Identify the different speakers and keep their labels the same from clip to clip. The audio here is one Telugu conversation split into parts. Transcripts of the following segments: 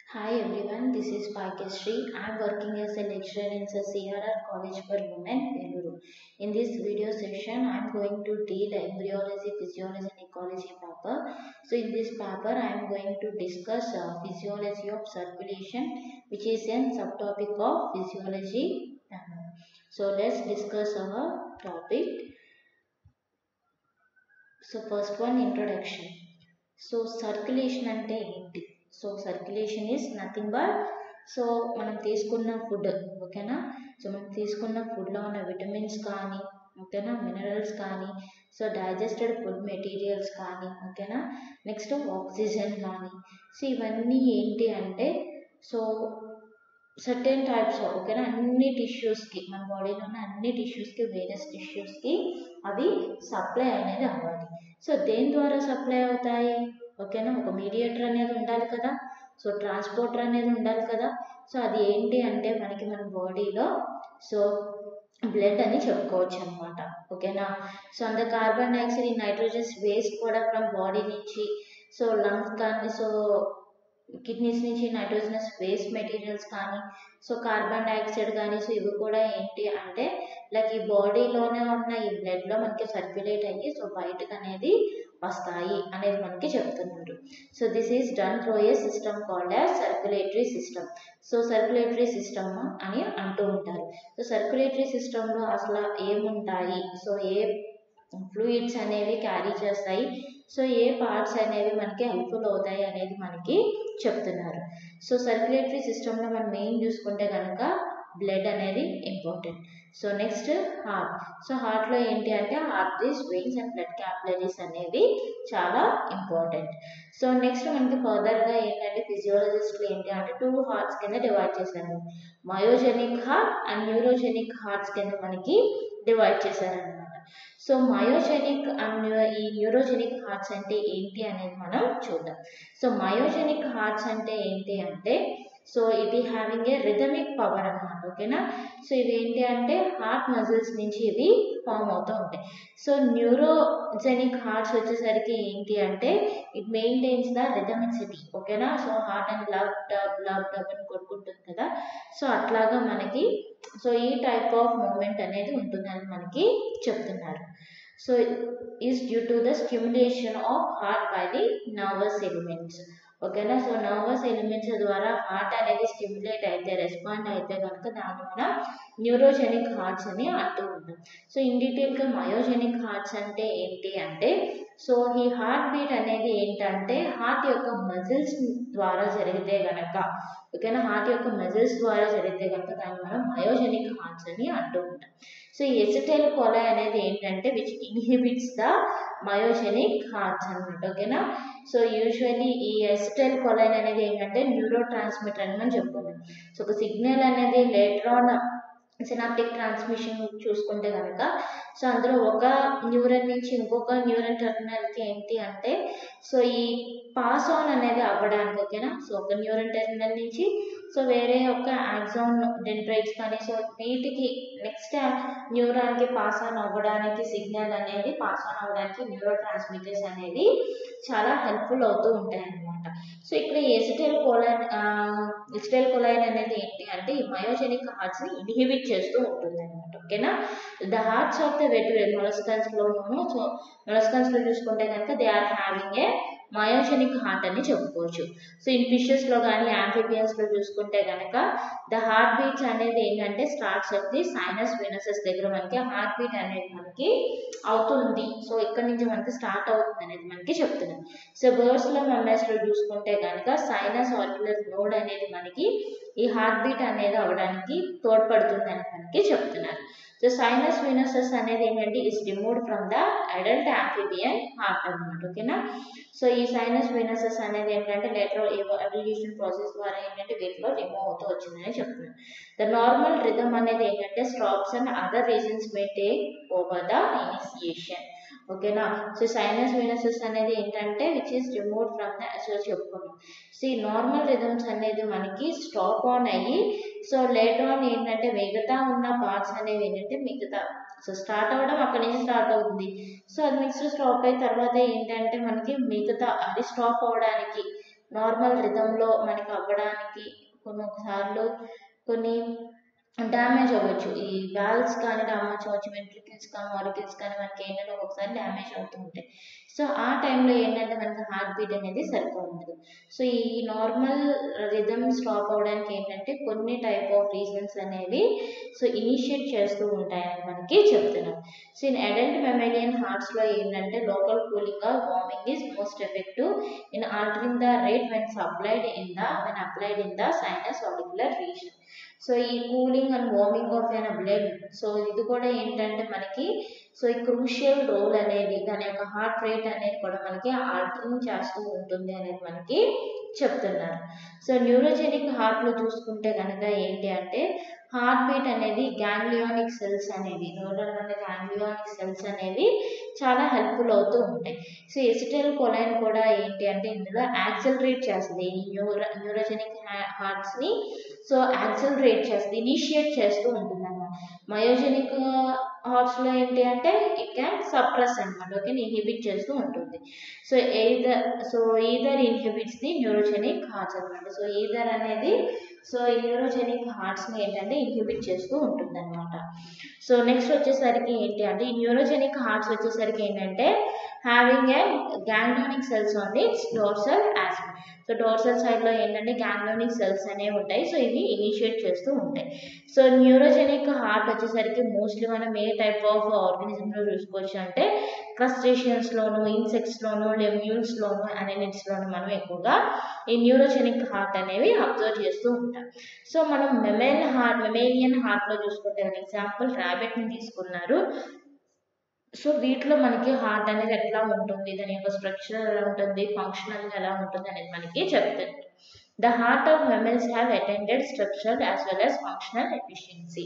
Speaker 1: Hi everyone, this is Bhagyashree. I am working as a lecturer in the CRR College for Women, Beluru. In this video session, I am going to deal embryology, physiology and ecology paper. So in this paper, I am going to discuss uh, physiology of circulation, which is a subtopic of physiology. So let's discuss our topic. So first one, introduction. So circulation అంటే ఏంటి so circulation is nothing but so మనం తీసుకున్న ఫుడ్ ఓకేనా సో మనం తీసుకున్న ఫుడ్లో ఉన్న విటమిన్స్ కానీ ఓకేనా మినరల్స్ కానీ సో డైజెస్టెడ్ ఫుడ్ మెటీరియల్స్ కానీ ఓకేనా నెక్స్ట్ ఆక్సిజన్ కానీ సో ఇవన్నీ ఏంటి అంటే సో సర్టెన్ టైప్స్ ఓకేనా అన్ని టిష్యూస్కి మన బాడీలో ఉన్న అన్ని టిష్యూస్కి వేరియస్ టిష్యూస్కి అవి సప్లై అనేది అవ్వాలి సో దేని ద్వారా సప్లై అవుతాయి ఓకేనా ఒక మీడియేటర్ అనేది ఉండాలి కదా సో ట్రాన్స్పోర్టర్ అనేది ఉండాలి కదా సో అది ఏంటి అంటే మనకి మన బాడీలో సో బ్లడ్ అని చెప్పుకోవచ్చు అనమాట ఓకేనా సో అంత కార్బన్ డైఆక్సైడ్ ఈ నైట్రోజన్స్ వేస్ట్ కూడా ఫ్రమ్ బాడీ నుంచి సో లంగ్స్ కానీ సో కిడ్నీస్ నుంచి నైట్రోజనస్ వేస్ట్ మెటీరియల్స్ కానీ సో కార్బన్ డైఆక్సైడ్ కానీ సో ఇవి కూడా ఏంటి అంటే లైక్ ఈ బాడీలోనే ఉన్న ఈ బ్లడ్లో మనకి సర్క్యులేట్ అయ్యి సో బయటకు అనేది వస్తాయి అనేది మనకి చెప్తున్నారు so this is done through a system called as circulatory system so circulatory system అని అంటూ ఉంటారు సో సర్క్యులేటరీ సిస్టంలో అసలు ఏముంటాయి సో ఏ ఫ్లూయిడ్స్ అనేవి క్యారీ చేస్తాయి సో ఏ పార్ట్స్ అనేవి మనకి హెల్ప్ఫుల్ అవుతాయి అనేది మనకి చెప్తున్నారు సో సర్క్యులేటరీ సిస్టంలో మనం మెయిన్ చూసుకుంటే కనుక బ్లడ్ అనేది important so next heart so హార్ట్లో ఏంటి అంటే arteries veins and blood capillaries అనేవి చాలా ఇంపార్టెంట్ సో నెక్స్ట్ మనకి ఫర్దర్గా ఏంటంటే ఫిజియోలజిస్ట్లు ఏంటి అంటే టూ హార్ట్స్ కింద డివైడ్ చేశారు myogenic heart and neurogenic hearts కింద మనకి డివైడ్ చేశారనమాట సో మయోజెనిక్ అండ్ ఈ న్యూరోజెనిక్ హార్ట్స్ అంటే ఏంటి అనేది మనం చూద్దాం సో మయోజెనిక్ హార్ట్స్ అంటే ఏంటి అంటే సో ఇది హ్యావింగ్ ఏ రిథమిక్ పవర్ అనమాట ఓకేనా సో ఇవి ఏంటి అంటే హార్ట్ మజిల్స్ నుంచి ఇవి ఫామ్ అవుతూ ఉంటాయి సో న్యూరోజెనిక్ హార్ట్స్ వచ్చేసరికి ఏంటి అంటే ఇట్ మెయింటైన్స్ ద రిథమిసిటీ ఓకేనా so heart and lub dub lub dub అని కొట్టుకుంటుంది కదా సో అట్లాగా మనకి సో ఈ టైప్ ఆఫ్ మూమెంట్ అనేది ఉంటుందని మనకి చెప్తున్నారు so is due to the stimulation of heart by the nervous elements ఓకేనా సో నర్వస్ ఎలిమెంట్స్ ద్వారా హార్ట్ అనేది స్టిమ్యులేట్ అయితే రెస్పాండ్ అయితే కనుక దాన్ని మనం న్యూరోజెనిక్ హార్ట్స్ అని అంటూ ఉంటాం సో ఇన్ డీటెయిల్గా మయోజెనిక్ హార్ట్స్ అంటే ఏంటి అంటే సో ఈ హార్ట్ బీట్ అనేది ఏంటంటే హార్ట్ యొక్క మజిల్స్ ద్వారా జరిగితే గనక ఓకేనా హార్ట్ యొక్క మజిల్స్ ద్వారా జరిగితే కనుక దాన్ని మనం మయోజెనిక్ హార్ట్స్ అని అంటూ ఉంటాం సో ఈ ఎసిటైల్ కొలై అనేది ఏంటంటే which inhibits the myogenic hearts అనమాట ఓకేనా సో యూజువల్లీ ఈ ఎసిటైల్ కొలైన్ అనేది ఏంటంటే న్యూరో ట్రాన్స్మిటర్ అని మనం చెప్పుకున్నాం సో ఒక సిగ్నల్ అనేది లేటర్ సినాప్టిక్ ట్రాన్స్మిషన్ చూసుకుంటే కనుక సో అందులో ఒక న్యూరన్ నుంచి ఇంకొక న్యూరన్ టెర్మినల్కి ఏంటి అంటే సో ఈ పాస్ ఆన్ అనేది అవ్వడానికి ఓకేనా సో ఒక న్యూరన్ టెర్మినల్ నుంచి సో వేరే ఒక యాక్సాన్ డెండ్రైట్స్ కానీ సో వీటికి నెక్స్ట్ న్యూరాన్కి పాస్ ఆన్ అవ్వడానికి సిగ్నల్ అనేది పాస్ ఆన్ అవ్వడానికి న్యూరో ట్రాన్స్మిటర్స్ అనేవి చాలా హెల్ప్ఫుల్ అవుతూ ఉంటాయి అన్నమాట సో ఇక్కడ ఎసిటైల్ కొలైన్ ఎసిటైల్ కొలైన్ అనేది ఏంటి అంటే ఈ మయోజెనిక్ హార్ట్స్ని ఇన్హిబిట్ చేస్తూ ఉంటుంది అనమాట ఓకేనా the hearts of the vertebrate మొలస్కన్స్లోనూ సో మొలస్కన్స్లో చూసుకుంటే కనుక they are having a myogenic heart అని చెప్పుకోవచ్చు సో ఇన్ ఫిషెస్లో కానీ యాంఫిబియన్స్లో చూసుకుంటే కనుక ద హార్ట్ బీట్స్ అనేది ఏంటంటే starts off the sinus venosus దగ్గర మనకి హార్ట్ బీట్ అనేది మనకి అవుతుంది సో ఇక్కడ నుంచి మనకి స్టార్ట్ అవుతుంది అనేది మనకి చెప్తున్నాం సో బర్డ్స్లో మెమ్మర్స్లో చూసుకుంటే కనుక సైనస్ ఆర్క్యులర్ నోడ్ అనేది మనకి ఈ హార్ట్ బీట్ అనేది అవడానికి తోడ్పడుతుంది అని మనకి చెప్తున్నారు సో సైనస్ వినసస్ అనేది ఏంటంటే is removed from the adult amphibian heart అనమాట ఓకేనా సో ఈ సైనస్ వినసస్ అనేది ఏంటంటే లేటర్ ఎవల్యూషన్ ప్రాసెస్ ద్వారా ఏంటంటే వీటిలో రిమూవ్ అవుతూ వచ్చిందని చెప్తున్నాను ద నార్మల్ రిథమ్ అనేది ఏంటంటే stops and other reasons may take over the initiation ఓకేనా సో సైనస్ వినసస్ అనేది ఏంటంటే which is remove from the so చెప్పుకున్నాం సో ఈ నార్మల్ రిథమ్స్ అనేది మనకి స్టాప్ ఆన్ అయ్యి సో లేటర్ ఆన్ ఏంటంటే మిగతా ఉన్న పార్ట్స్ అనేవి ఏంటంటే మిగతా సో స్టార్ట్ అవ్వడం అక్కడి నుంచి స్టార్ట్ అవుతుంది సో అది నెక్స్ట్ స్టాప్ అయిన తర్వాత ఏంటంటే మనకి మిగతా అది స్టాప్ అవ్వడానికి నార్మల్ రిధంలో మనకి అవ్వడానికి కొన్ని ఒకసార్లు కొన్ని డ్యామేజ్ అవ్వచ్చు ఈ వాల్వ్స్ కానీ డ్యామేజ్ అవ్వచ్చు వెంట్రికల్స్ కానీ మాలిక్యూల్స్ కానీ మనకి ఏంటంటే ఒక్కొక్కసారి డ్యామేజ్ అవుతూ ఉంటాయి సో ఆ టైంలో ఏంటంటే మనకి హార్ట్ బీట్ అనేది సరిగ్గా ఉండదు సో ఈ నార్మల్ రిథమ్ స్టాప్ అవ్వడానికి ఏంటంటే కొన్ని టైప్ ఆఫ్ రీజన్స్ అనేవి సో ఇనిషియేట్ చేస్తూ ఉంటాయని మనకి చెప్తున్నాం సో ఇన్ అడల్ట్ మెమేలియన్ హార్ట్స్లో ఏంటంటే local cooling or warming is most effective in altering the rate when supplied in the when applied in the sinus auricular region so ఈ cooling and warming of an blood so ఇది కూడా ఏంటంటే మనకి సో ఈ క్రూషియల్ రోల్ అనేది దాని యొక్క హార్ట్ రేట్ అనేది కూడా మనకి ఆల్టరింగ్ చేస్తూ ఉంటుంది అనేది మనకి చెప్తున్నారు సో న్యూరోజెనిక్ హార్ట్లో చూసుకుంటే కనుక ఏంటి అంటే హార్ట్ బీట్ అనేది గ్యాంగ్లియానిక్ సెల్స్ అనేవి న్యూరల్ అనే గ్యాంగ్లియానిక్ సెల్స్ అనేవి చాలా హెల్ప్ఫుల్ అవుతూ ఉంటాయి సో ఎసిటల్ కొలైన్ కూడా ఏంటి అంటే ఇందులో యాక్సలరేట్ చేస్తుంది ఈ న్యూరో న్యూరోజెనిక్ హార్ట్స్ని సో యాక్సలరేట్ చేస్తుంది ఇనిషియేట్ చేస్తూ ఉంటుంది అన్నమాట మయోజెనిక్ హార్ట్స్లో ఏంటి అంటే ఇట్ క్యాన్ సప్రెస్ అనమాట ఓకే ఇన్హిబిట్ చేస్తూ ఉంటుంది so either so either inhibits the neurogenic hearts అనమాట సో ఈదర్ అనేది సో ఈ న్యూరోజెనిక్ హార్ట్స్ని ఏంటంటే ఇన్హిబిట్ చేస్తూ ఉంటుంది అనమాట సో నెక్స్ట్ వచ్చేసరికి ఏంటి అంటే ఈ న్యూరోజెనిక్ హార్ట్స్ వచ్చేసరికి ఏంటంటే having a ganglionic cells on its dorsal యాస్మ్ సో డోర్సల్ సైడ్లో ఏంటంటే గ్యాంగ్లోనిక్ సెల్స్ అనేవి ఉంటాయి సో ఇవి ఇనిషియేట్ చేస్తూ ఉంటాయి సో న్యూరోజెనిక్ హార్ట్ వచ్చేసరికి మోస్ట్లీ మనం ఏ టైప్ ఆఫ్ ఆర్గానిజంలో చూసుకోవచ్చు అంటే క్రస్టేషియన్స్లోను ఇన్సెక్ట్స్లోను లెమ్యూల్స్లోను అనెనిట్స్లోను మనం ఎక్కువగా ఈ న్యూరోజెనిక్ హార్ట్ అనేవి అబ్జర్వ్ చేస్తూ ఉంటాం సో మనం మెమేల్ హార్ట్ మెమేలియన్ హార్ట్లో చూసుకుంటే ఎగ్జాంపుల్ ర్యాబిట్ని తీసుకున్నారు సో వీటిలో మనకి హార్ట్ అనేది ఎట్లా ఉంటుంది దాని యొక్క స్ట్రక్చర్ ఎలా ఉంటుంది ఫంక్షనల్ ఎలా ఉంటుంది అనేది మనకి చెప్తుంది the heart of mammals have attended structure as well as functional efficiency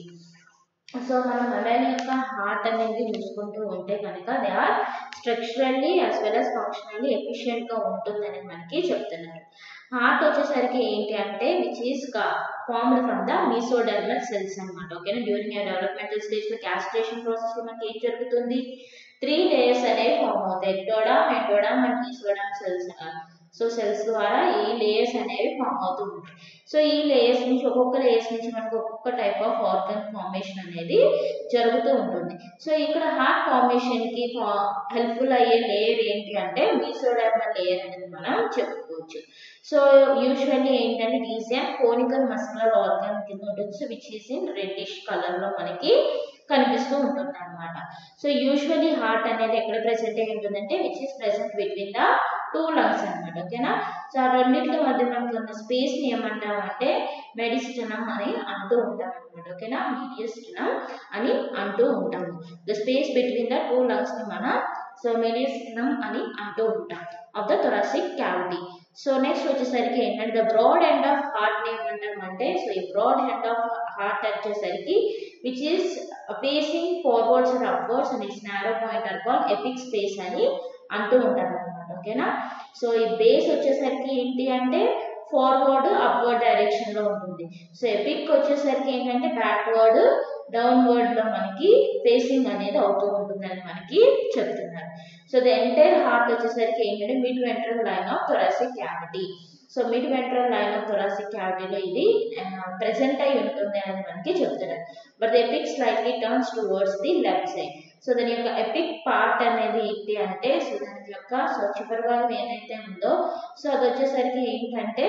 Speaker 1: so మనం మెమల్ యొక్క హార్ట్ అనేది చూసుకుంటూ ఉంటే కనుక they are structurally as well as functionally ఎఫిషియెంట్గా ఉంటుంది అనేది మనకి చెప్తున్నారు హార్ట్ వచ్చేసరికి ఏంటి అంటే which is formed from the mesodermal cells అనమాట ఓకేనా డ్యూరింగ్ ఆ డెవలప్మెంటల్ స్టేజ్లో క్యాస్ట్రేషన్ ప్రాసెస్లో మనకి ఏం జరుగుతుంది త్రీ లేయర్స్ అనేవి ఫామ్ అవుతాయి ectoderm endoderm and mesoderm cells so cells ద్వారా ఈ లేయర్స్ అనేవి ఫామ్ అవుతూ ఉంటాయి సో ఈ లేయర్స్ నుంచి ఒక్కొక్క లేయర్స్ నుంచి మనకు ఒక్కొక్క టైప్ ఆఫ్ ఆర్గన్ ఫార్మేషన్ అనేది జరుగుతూ ఉంటుంది సో ఇక్కడ హార్ట్ ఫార్మేషన్కి హెల్ప్ఫుల్ అయ్యే లేయర్ ఏంటి అంటే మీసోడర్మల్ లేయర్ అనేది మనం చెప్పుకోవచ్చు సో యూజువల్లీ ఏంటంటే it is a conical muscular organ కింద ఉంటుంది so which is in reddish కలర్లో మనకి కనిపిస్తూ ఉంటుంది అనమాట సో యూజువల్లీ హార్ట్ అనేది ఎక్కడ ప్రెసెంట్ అయి ఉంటుందంటే which is present between the two lungs అనమాట ఓకేనా సో ఆ రెండింటి మధ్య మనకి ఉన్న స్పేస్ని ఏమంటామంటే మెడిస్టనం అని అంటూ ఉంటాం అనమాట ఓకేనా మీడియస్టనం అని అంటూ ఉంటాము the space between the two లంగ్స్ని మనం సో మెడిస్టనం అని అంటూ ఉంటాం of the thoracic cavity so next వచ్చేసరికి ఏంటంటే the broad end of heart ఏమంటామంటే సో ఈ బ్రాడ్ ఎండ్ ఆఫ్ హార్ట్ వచ్చేసరికి which is facing forwards and upwards and its narrow point are call apex space అని అంటూ ఉంటారు అనమాట ఓకేనా సో ఈ బేస్ వచ్చేసరికి ఏంటి అంటే ఫార్వర్డ్ అప్వర్డ్ డైరెక్షన్ లో ఉంటుంది సో ఎపిక్ వచ్చేసరికి ఏంటంటే బ్యాక్వర్డ్ డౌన్వర్డ్ లో మనకి ఫేసింగ్ అనేది అవుతూ ఉంటుందని మనకి చెప్తున్నారు సో ద ఎంటైర్ హార్ట్ వచ్చేసరికి ఏంటంటే mid ventral line of thoracic cavity so mid ventral line of thoracic క్యావిటీలో ఇది ప్రెసెంట్ అయి ఉంటుంది అని మనకి చెప్తున్నారు but the apex slightly turns towards the left side so దాని యొక్క ఎపిక్ పార్ట్ అనేది ఏంటి అంటే సో దాని యొక్క సో చివరి భాగం ఏదైతే ఉందో సో అది వచ్చేసరికి ఏంటంటే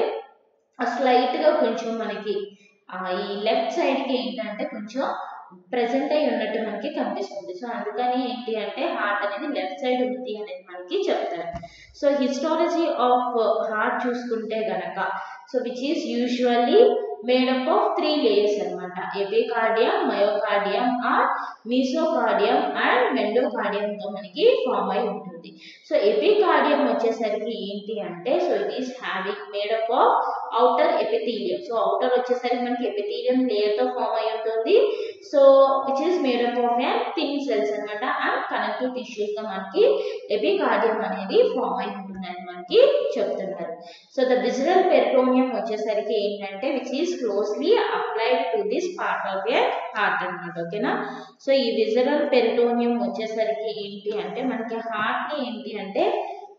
Speaker 1: స్లైట్గా కొంచెం మనకి ఈ లెఫ్ట్ సైడ్కి ఏంటంటే కొంచెం ప్రెసెంట్ అయి ఉన్నట్టు మనకి కనిపిస్తుంది సో అందుకని ఏంటి అంటే హార్ట్ అనేది లెఫ్ట్ సైడ్ ఉంది అనేది మనకి చెప్తారు సో హిస్టాలజీ ఆఫ్ హార్ట్ చూసుకుంటే గనక so which is usually made up of three layers అనమాట epicardium myocardium or mesocardium and మెండోకార్డియంతో మనకి ఫామ్ అయి ఉంటుంది సో ఎపికార్డియం వచ్చేసరికి ఏంటి అంటే so it is having made up of outer epithelium so outer వచ్చేసరికి మనకి ఎపిథీలియం లేయర్తో ఫామ్ అయి ఉంటుంది so which is made up of an thin cells అనమాట అండ్ కనెక్టివ్ టిష్యూస్తో మనకి ఎపికార్డియం అనేది ఫామ్ అయి ఉంటుందని మనకి చెప్తున్నారు సో ద విజరల్ పెరిటోనియం వచ్చేసరికి ఏంటంటే which is closely applied to this part of a heart అనమాట ఓకేనా సో ఈ విజరల్ పెరిటోనియం వచ్చేసరికి ఏంటి అంటే మనకి హార్ట్ని ఏంటి అంటే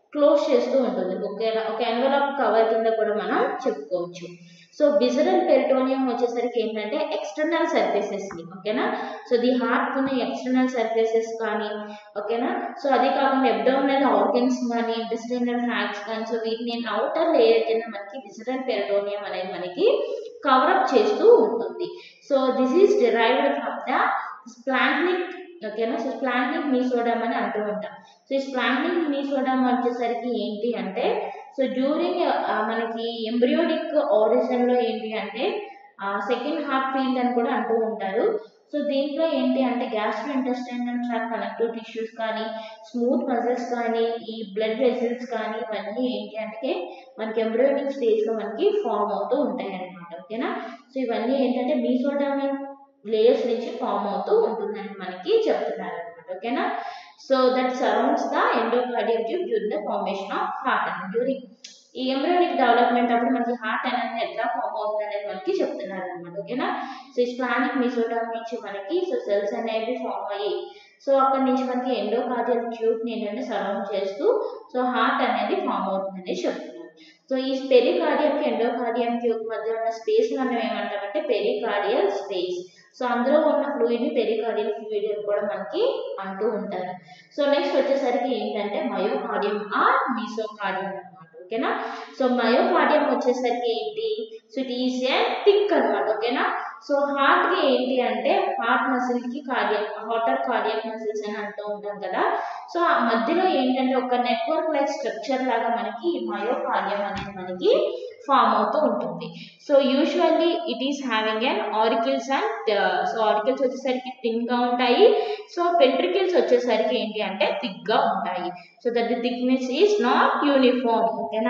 Speaker 1: క్లోజ్ చేస్తూ ఉంటుంది ఒక ఒక ఎన్వలప్ కవర్ కింద కూడా మనం చెప్పుకోవచ్చు సో విజరల్ పెరిటోనియం వచ్చేసరికి ఏంటంటే ఎక్స్టర్నల్ సర్ఫేసెస్ని ఓకేనా సో ది హార్ట్ ఉన్న ఎక్స్టర్నల్ సర్ఫేసెస్ కానీ ఓకేనా సో అది కాకుండా అబ్డామినల్ ఆర్గన్స్ కానీ ఇంటెస్టైనల్ ట్రాక్స్ కానీ సో వీటిని అవుటర్ లేయర్ కింద మనకి విజరల్ పెరిటోనియం అనేది మనకి కవరప్ చేస్తూ ఉంటుంది so this is derived from the splanchnic ఓకేనా సో స్ప్లాంక్నిక్ మీసోడమ్ అని అంటూ ఉంటాం సో ఈ స్ప్లాంక్నిక్ మీసోడమ్ వచ్చేసరికి ఏంటి అంటే సో డ్యూరింగ్ మనకి ఎంబ్రియోనిక్ ఆరిజిన్లో ఏంటి అంటే సెకండ్ హార్ట్ ఫీల్డ్ అని కూడా అంటూ ఉంటారు సో దీంట్లో ఏంటి అంటే gastrointestinal tract connective tissues కానీ స్మూత్ మజిల్స్ కానీ ఈ బ్లడ్ వెజిల్స్ కానీ ఇవన్నీ ఏంటి అంటే మనకి ఎంబ్రియోనిక్ స్టేజ్లో మనకి ఫామ్ అవుతూ ఉంటాయి అన్నమాట ఓకేనా సో ఇవన్నీ ఏంటంటే మీసోడమల్ లేయర్స్ నుంచి ఫామ్ అవుతూ ఉంటుందని మనకి చెప్తున్నారు అనమాట ఓకేనా so that surrounds the endocardium tube during the formation of heart and during ఈ ఎంబ్రియోనిక్ డెవలప్మెంట్ అప్పుడు మనకి హార్ట్ అనేది ఎట్లా ఫామ్ అవుతుంది అనేది మనకి చెప్తున్నారు అనమాట ఓకేనా సో ఈ స్ప్లానిక్ మిసోడమ్ నుంచి మనకి సో సెల్స్ అనేవి ఫామ్ అయ్యి సో అక్కడ నుంచి మనకి ఎండోకార్డియల్ ట్యూబ్ని ఏంటంటే సరౌండ్ చేస్తూ సో హార్ట్ అనేది ఫామ్ అవుతుందని చెప్తున్నారు సో ఈ పెరికార్డియంకి ఎండోకార్డియం ట్యూబ్ మధ్య ఉన్న స్పేస్ మనం ఏమంటామంటే పెరికార్డియల్ స్పేస్ సో అందులో ఉన్న ఫ్లూయిడ్ని పెరికార్డియల్ ఫ్లూయిడ్ అని కూడా మనకి అంటూ ఉంటారు సో నెక్స్ట్ వచ్చేసరికి ఏంటంటే మయోకార్డియం ఆర్ మీసోకార్డియం అనమాట ఓకేనా సో మయోకార్డియం వచ్చేసరికి ఏంటి so it is a thick అనమాట ఓకేనా సో హార్ట్కి ఏంటి అంటే హార్ట్ మసిల్కి కార్డియక్ హాటర్ కార్డియక్ మసిల్స్ అని అంటూ ఉంటాం కదా సో ఆ మధ్యలో ఏంటంటే ఒక నెట్వర్క్ లైక్ స్ట్రక్చర్ లాగా మనకి మయోకార్డియం అనేది మనకి ఫామ్ అవుతూ ఉంటుంది so usually it is having an auricles and so auricles వచ్చేసరికి థిన్గా ఉంటాయి సో పెంట్రికిల్స్ వచ్చేసరికి ఏంటి అంటే థిక్గా ఉంటాయి so that the thickness is not uniform ఓకేనా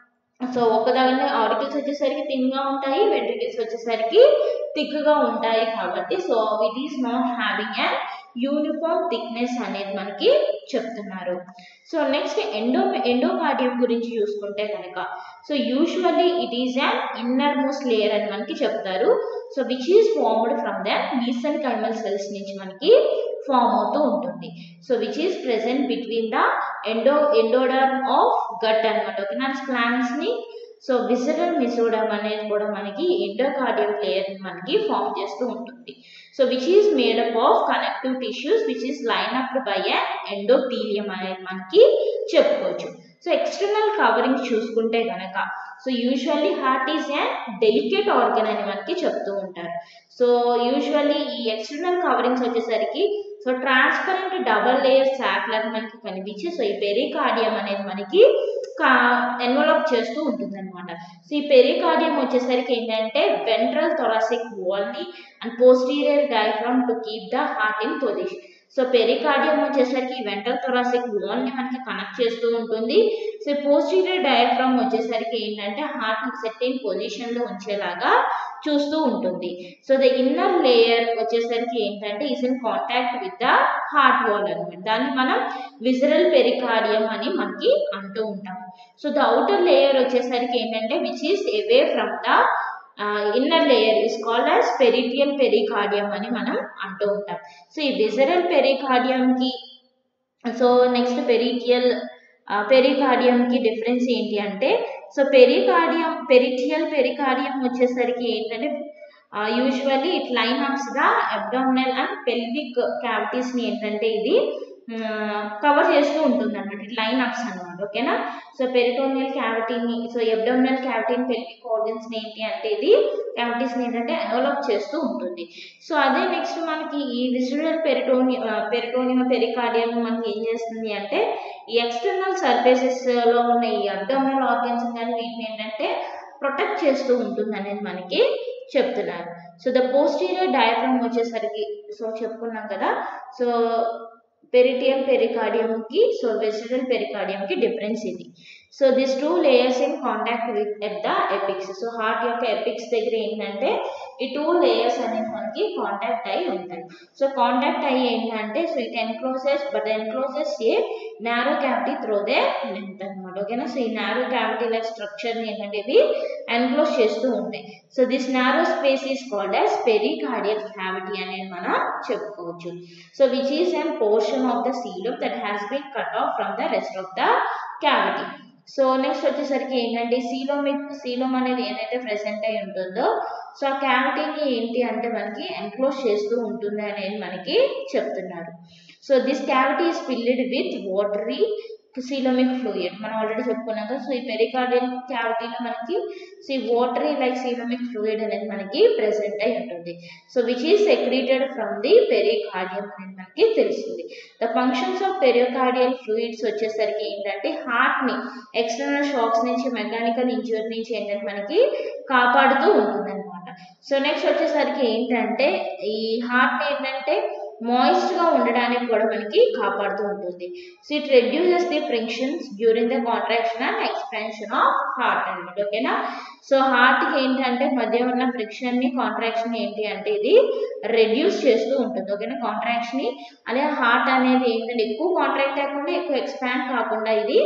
Speaker 1: సో ఒకదాని ఆరికిల్స్ వచ్చేసరికి థిన్గా ఉంటాయి వెంట్రికిల్స్ వచ్చేసరికి థిక్గా ఉంటాయి కాబట్టి so it is not having an uniform thickness అనేది మనకి చెప్తున్నారు సో నెక్స్ట్ ఎండో ఎండోకార్డియం గురించి చూసుకుంటే కనుక so usually it is an inner most layer అని మనకి చెప్తారు so which is formed from the mesenchymal cells నుంచి మనకి ఫామ్ అవుతూ ఉంటుంది so which is present between the endo endoderm of gut అనమాట ఓకేనా ప్లాంట్స్ని సో విజరల్ మిసోడమ్ అనేది కూడా మనకి ఎండోకార్డియం లేయర్ మనకి ఫామ్ చేస్తూ ఉంటుంది so which is made up of connective tissues which is line up by endothelium అనేది మనకి చెప్పుకోవచ్చు సో ఎక్స్టర్నల్ కవరింగ్ చూసుకుంటే కనుక so usually heart is a delicate organ అని మనకి చెప్తూ ఉంటారు సో యూజువల్లీ ఈ ఎక్స్టర్నల్ కవరింగ్స్ వచ్చేసరికి so transparent double layer sac లాగా మనకి కనిపించి సో ఈ పెరికార్డియం అనేది మనకి ఎన్వలప్ చేస్తూ ఉంటుంది అనమాట సో ఈ పెరికార్డియం వచ్చేసరికి ఏంటంటే వెంట్రల్ థొరాసిక్ వాల్ని and posterior diaphragm to keep the heart in position so pericardium వచ్చేసరికి వెంట్రల్ థొరాసిక్ వాల్ని మనకి కనెక్ట్ చేస్తూ ఉంటుంది సో పోస్టీరియర్ డయాఫ్రమ్ వచ్చేసరికి ఏంటంటే హార్ట్ సెట్టింగ్ పొజిషన్లో ఉంచేలాగా చూస్తూ ఉంటుంది సో ద ఇన్నర్ లేయర్ వచ్చేసరికి ఏంటంటే is in contact with the heart wall అనమాట దాన్ని మనం విజరల్ పెరికార్డియం అని మనకి అంటూ ఉంటాము సో ద అవుటర్ లేయర్ వచ్చేసరికి ఏంటంటే which is away from the inner layer is called as parietal pericardium అని మనం అంటూ ఉంటాం సో ఈ విజరల్ పెరికార్డియంకి సో నెక్స్ట్ పెరిటియల్ పెరికార్డియంకి డిఫరెన్స్ ఏంటి అంటే సో పెరికార్డియం పెరిటియల్ పెరికార్డియం వచ్చేసరికి ఏంటంటే usually it line ups the abdominal and pelvic క్యావిటీస్ని ఏంటంటే ఇది కవర్ చేస్తూ ఉంటుంది అనమాట లైన్ అప్స్ అనమాట ఓకేనా సో పెరిటోనియల్ క్యావిటీని సో అబ్డామినల్ క్యావిటీని పెల్విక్ ఆర్గన్స్ని ఏంటి అంటే ఇది క్యావిటీస్ని ఏంటంటే అనోలప్ చేస్తూ ఉంటుంది సో అదే నెక్స్ట్ మనకి ఈ విజువల్ పెరిటోనియం పెరిటోనియం పెరికార్డియం మనకి ఏం చేస్తుంది అంటే ఈ ఎక్స్టర్నల్ సర్ఫేసెస్లో ఉన్న ఈ అబ్డామినల్ ఆర్గన్స్ కానీ వీటిని ఏంటంటే ప్రొటెక్ట్ చేస్తూ ఉంటుంది అనేది మనకి చెప్తున్నారు సో ద పోస్టీరియర్ డయాఫ్రమ్ వచ్చేసరికి సో చెప్పుకున్నాం కదా సో పెరిటియల్ పెరికార్డియంకి సో వెజిటల్ పెరికార్డియంకి డిఫరెన్స్ ఇది so this two layers in contact with at the apex so heart యొక్క ఎపిక్స్ దగ్గర ఏంటంటే ఈ టూ లేయర్స్ అనేవి మనకి కాంటాక్ట్ అయి ఉంటాయి సో కాంటాక్ట్ అయ్యి ఏంటంటే so it encloses but encloses a narrow cavity through the length అనమాట ఓకేనా సో ఈ నారో క్యావిటీ లైక్ స్ట్రక్చర్ని ఏంటంటే ఇవి ఎన్క్లోజ్ చేస్తూ ఉంటాయి so this narrow space is called as pericardial cavity అనేది మనం చెప్పుకోవచ్చు so which is an portion of the సీలో that has been cut off from the rest of the cavity so next వచ్చేసరికి ఏంటంటే సీలోమిక్ సీలోమ్ అనేది ఏదైతే ప్రెసెంట్ అయి ఉంటుందో సో ఆ క్యావిటీని ఏంటి అంటే మనకి ఎన్క్లోజ్ చేస్తూ ఉంటుంది అనేది మనకి చెప్తున్నారు so this cavity is filled with watery coelomic fluid మనం ఆల్రెడీ చెప్పుకున్నాం కదా సో ఈ పెరికార్డియల్ క్యావిటీలో మనకి సో ఈ వాటరీ లైక్ సీలోమిక్ ఫ్లూయిడ్ అనేది మనకి ప్రెసెంట్ అయి ఉంటుంది so which is secreted from the pericardium అనేది మనకి తెలుస్తుంది the functions of pericardial fluids వచ్చేసరికి ఏంటంటే హార్ట్ని ఎక్స్టర్నల్ షాక్స్ నుంచి మెకానికల్ ఇంజురీ నుంచి ఏంటంటే మనకి కాపాడుతూ ఉంటుంది అనమాట సో నెక్స్ట్ వచ్చేసరికి ఏంటంటే ఈ హార్ట్ని ఏంటంటే మాయిస్ట్గా ఉండడానికి కూడా మనకి కాపాడుతూ ఉంటుంది so it reduces the frictions during the contraction and expansion of heart అనమాట ఓకేనా సో హార్ట్కి ఏంటంటే మధ్య ఉన్న ఫ్రిక్షన్ని కాంట్రాక్షన్ ఏంటి అంటే ఇది రెడ్యూస్ చేస్తూ ఉంటుంది ఓకేనా కాంట్రాక్షన్ని అలాగే హార్ట్ అనేది ఏంటంటే ఎక్కువ కాంట్రాక్ట్ అవ్వకుండా ఎక్కువ ఎక్స్పాండ్ కాకుండా ఇది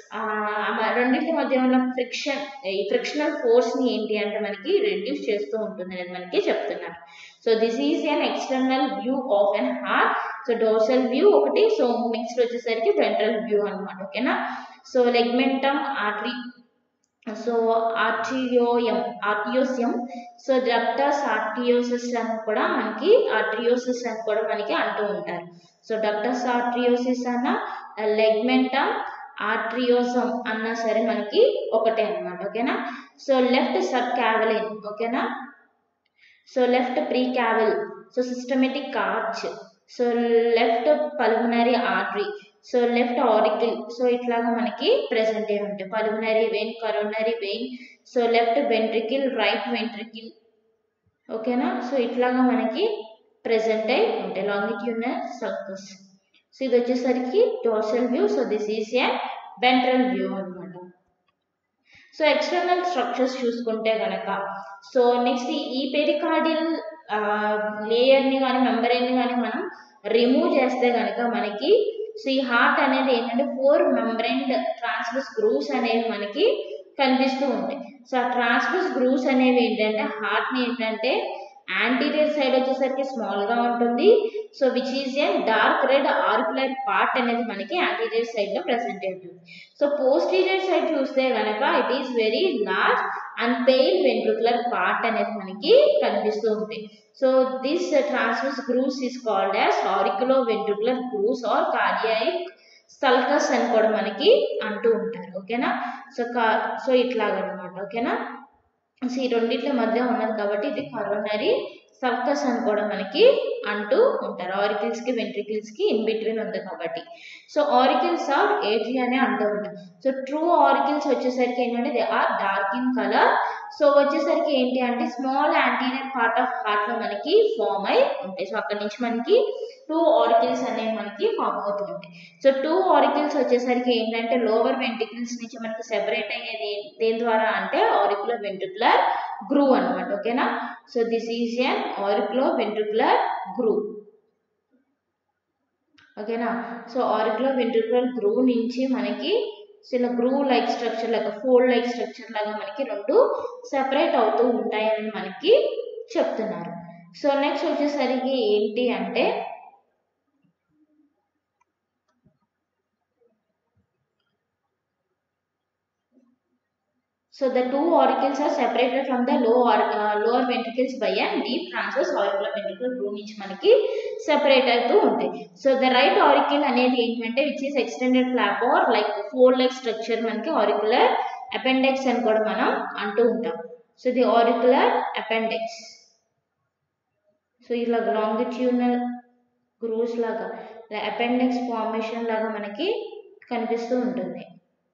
Speaker 1: రెండింటి మధ్య ఉన్న ఫ్రిక్షన్ ఈ ఫ్రిక్షనల్ ఫోర్స్ని ఏంటి అంటే మనకి రెడ్యూస్ చేస్తూ ఉంటుంది అనేది మనకి చెప్తున్నారు so this is an external view of an heart so dorsal view ఒకటి సో నెక్స్ట్ వచ్చేసరికి వెంట్రల్ వ్యూ అనమాట ఓకేనా so ligamentum artery so arteriosum arteriosum so ductus arteriosus అని కూడా మనకి ఆర్ట్రియోసిస్ అని కూడా మనకి అంటూ ఉంటారు సో డక్టస్ ఆర్ట్రియోసిస్ అన్న లెగ్మెంటమ్ ఆర్ట్రియోసం అన్నా సరే మనకి ఒకటే అనమాట ఓకేనా సో లెఫ్ట్ సబ్ క్యావలిన్ ఓకేనా so left precaval so systematic arch so left pulmonary artery so left auricle so ఇట్లాగా మనకి ప్రెసెంట్ అయి ఉంటాయి pulmonary vein coronary vein so left ventricle right ventricle ఓకేనా సో ఇట్లాగా మనకి ప్రెసెంట్ అయి ఉంటాయి లాంగిట్యూనల్ సర్కస్ సో ఇది వచ్చేసరికి dorsal view so this is a ventral view అనమాట సో ఎక్స్టర్నల్ స్ట్రక్చర్స్ చూసుకుంటే కనుక సో నెక్స్ట్ ఈ పెరికార్డియల్ లేయర్ని కానీ మెంబరేన్ని కానీ మనం రిమూవ్ చేస్తే కనుక మనకి సో ఈ హార్ట్ అనేది ఏంటంటే ఫోర్ మెంబ్రెయిన్ ట్రాన్స్ఫర్స్ గ్రూవ్స్ అనేవి మనకి కనిపిస్తూ ఉంటాయి సో ఆ ట్రాన్స్ఫర్స్ గ్రూవ్స్ అనేవి ఏంటంటే హార్ట్ని ఏంటంటే యాంటీరియర్ సైడ్ వచ్చేసరికి స్మాల్గా ఉంటుంది so which is a dark red auricular part అనేది మనకి యాంటీరియర్ సైడ్లో ప్రెసెంట్ ఉంటుంది సో పోస్టీరియర్ సైడ్ చూస్తే కనుక it is very large and pale ventricular part అనేది మనకి కనిపిస్తూ ఉంటాయి so this transverse grooves is called as auriculo ventricular grooves or cardiac sulcus అని కూడా మనకి అంటూ ఉంటారు ఓకేనా సో కా సో ఇట్లాగనమాట ఓకేనా సో ఈ రెండింటి మధ్య ఉన్నది కాబట్టి ఇది కరోనరీ సర్కస్ అని కూడా మనకి అంటూ ఉంటారు ఆరికిల్స్కి వెంట్రికిల్స్కి ఇన్ బిట్వీన్ ఉంది కాబట్టి సో ఆరికిల్స్ ఆర్ ఏజీ అని అంటూ ఉంటారు సో ట్రూ ఆరికిల్స్ వచ్చేసరికి ఏంటంటే they are dark in colour so వచ్చేసరికి ఏంటి అంటే స్మాల్ యాంటీరియర్ పార్ట్ ఆఫ్ హార్ట్లో మనకి ఫామ్ అయి ఉంటాయి సో అక్కడి నుంచి మనకి టూ ఆరికిల్స్ అనేవి మనకి ఫామ్ అవుతూ ఉంటాయి సో టూ ఆరికిల్స్ వచ్చేసరికి ఏంటంటే లోవర్ వెంట్రికిల్స్ నుంచి మనకి సెపరేట్ అయ్యేది దేని ద్వారా అంటే ఆరికులర్ వెంట్రుకులర్ గ్రూ అనమాట ఓకేనా so this is an auriculo ventricular groove ఓకేనా సో ఆరికులో వెంట్రుకులర్ గ్రూ నుంచి మనకి సో ఇలా గ్రూ లైక్ స్ట్రక్చర్ లాగా ఫోల్డ్ లైక్ స్ట్రక్చర్ లాగా మనకి రెండు సెపరేట్ అవుతూ ఉంటాయని మనకి చెప్తున్నారు సో నెక్స్ట్ వచ్చేసరికి ఏంటి అంటే So the two auricles are separated from the low or, uh, lower ventricles by a deep transverse auricular ventricle groove నుంచి మనకి సెపరేట్ అవుతూ ఉంటాయి సో ద రైట్ ఆరికిల్ అనేది ఏంటంటే which is extended flap or like four like structure మనకి ఆరికులర్ అపెండెక్స్ అని కూడా మనం అంటూ ఉంటాం so the auricular appendix so ఇలా లాంగిట్యూనల్ గ్రూవ్స్ లాగా అపెండెక్స్ ఫార్మేషన్ లాగా మనకి కనిపిస్తూ ఉంటుంది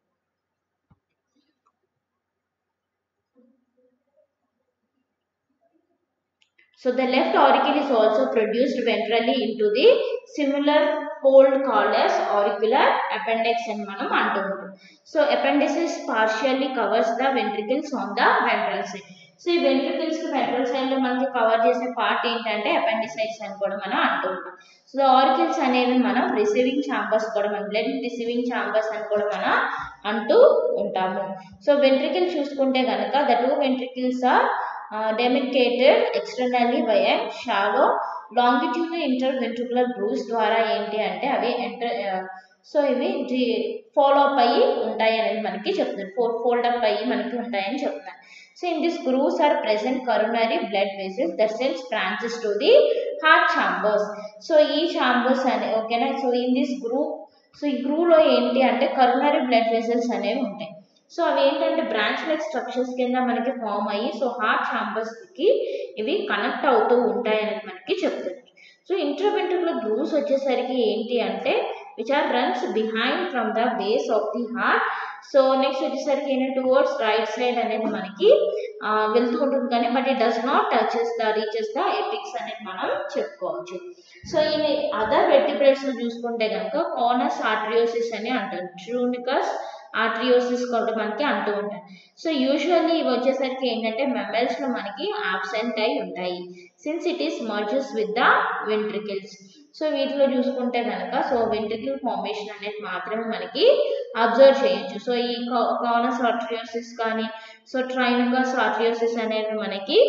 Speaker 1: So the left auricle is also produced ventrally into the similar fold called as auricular appendix అని మనం అంటూ ఉంటాం so appendices partially covers the ventricles on the ventral side so ఈ వెంట్రికల్స్ వెంట్రల్ సైడ్ లో మనకి కవర్ చేసే పార్ట్ ఏంటంటే అపెండిసైడ్స్ అని కూడా మనం అంటూ ఉంటాం సో ఆరికిల్స్ అనేవి మనం రిసీవింగ్ ఛాంబర్స్ కూడా మనం బ్లడ్ రిసీవింగ్ ఛాంబర్స్ అని కూడా మనం అంటూ ఉంటాము సో వెంట్రికల్ చూసుకుంటే కనుక the two ventricles are demarcated externally by a shallow longitude inter ventricular grooves ద్వారా ఏంటి అంటే అవి ఎంటర్ సో ఇవి ఫాలో అప్ అయ్యి ఉంటాయి అనేది మనకి చెప్తున్నారు ఫోర్ ఫోల్డ్ అప్ అయ్యి మనకి ఉంటాయని చెప్తున్నారు so in this grooves are present coronary blood వెసెస్ that sends branches to the heart chambers so ఈ ఛాంబర్స్ అనే ఓకేనా so in this group so ఈ గ్రూవ్లో ఏంటి అంటే కరోనరీ బ్లడ్ వెసల్స్ అనేవి ఉంటాయి సో అవి ఏంటంటే బ్రాంచ్ లైక్ స్ట్రక్చర్స్ కింద మనకి ఫామ్ అయ్యి సో హార్ట్ ఛాంబర్స్కి ఇవి కనెక్ట్ అవుతూ ఉంటాయి అనేది మనకి చెప్తుంది సో ఇంట్రవెంట్రికులర్ గ్రూవ్స్ వచ్చేసరికి ఏంటి అంటే which are runs behind from the base of the heart so next వచ్చేసరికి ఏంటంటే టువర్డ్స్ రైట్ సైడ్ అనేది మనకి వెళ్తూ ఉంటుంది కానీ but it does not touches the reaches the apex అనేది మనం చెప్పుకోవచ్చు సో ఈ అదర్ వెర్టిబ్రేట్స్ చూసుకుంటే కనుక కోనస్ ఆర్ట్రియోసిస్ అని అంటారు ట్రూనికస్ ఆర్ట్రియోసిస్ కూడా మనకి అంటూ ఉంటాయి సో యూజువల్లీ ఇవి వచ్చేసరికి ఏంటంటే మెమల్స్లో మనకి ఆబ్సెంట్ అయి ఉంటాయి since it is merges with the ventricles so వీటిలో చూసుకుంటే కనుక సో వెంట్రికల్ ఫార్మేషన్ అనేది మాత్రమే మనకి అబ్జర్వ్ చేయొచ్చు సో ఈ కానస్ ఆర్ట్రియోసిస్ కానీ సో ట్రైనకస్ ఆర్ట్రియోసిస్ అనేది మనకి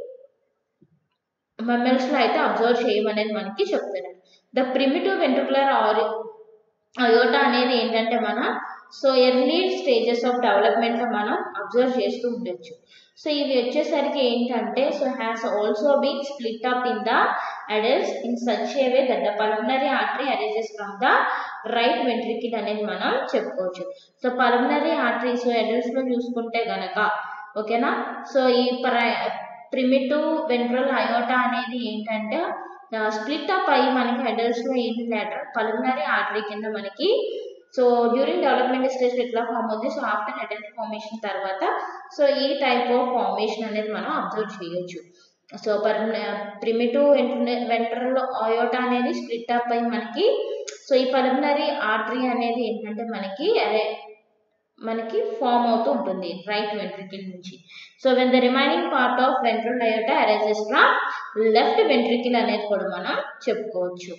Speaker 1: మెమల్స్లో అయితే అబ్జర్వ్ చేయమనేది మనకి చెప్తున్నారు the primitive ventricular aorta అనేది ఏంటంటే మన సో ఎర్లీ స్టేజెస్ ఆఫ్ డెవలప్మెంట్లో మనం అబ్జర్వ్ చేస్తూ ఉండొచ్చు సో ఇవి వచ్చేసరికి ఏంటంటే so has also been split up in the adults in such a way that the pulmonary artery arises from the right ventricle అనేది మనం చెప్పుకోవచ్చు సో పల్మనరీ ఆర్టరీ సో అడల్ట్స్లో చూసుకుంటే గనక ఓకేనా సో ఈ ప్ర ప్రిమిటివ్ వెంట్రల్ అయోటా అనేది ఏంటంటే స్ప్లిట్ అప్ అయ్యి మనకి అడల్ట్స్లో ఏంటి లేటర్ పల్మనరీ ఆర్టరీ కింద మనకి సో డ్యూరింగ్ డెవలప్మెంట్ స్టేజ్ ఎట్లా ఫామ్ అవుతుంది సో ఆఫ్టర్ అడల్ట్ ఫార్మేషన్ తర్వాత సో ఈ టైప్ ఆఫ్ ఫార్మేషన్ అనేది మనం అబ్జర్వ్ చేయొచ్చు so per primitive ventral aorta అనేది స్ప్లిట్ అప్ అయ్యి మనకి సో ఈ పల్మనరీ ఆర్టరీ అనేది ఏంటంటే మనకి మనకి ఫామ్ అవుతూ ఉంటుంది రైట్ వెంట్రికిల్ నుంచి so when the remaining part of ventral aorta arises from left ventricle అనేది కూడా మనం చెప్పుకోవచ్చు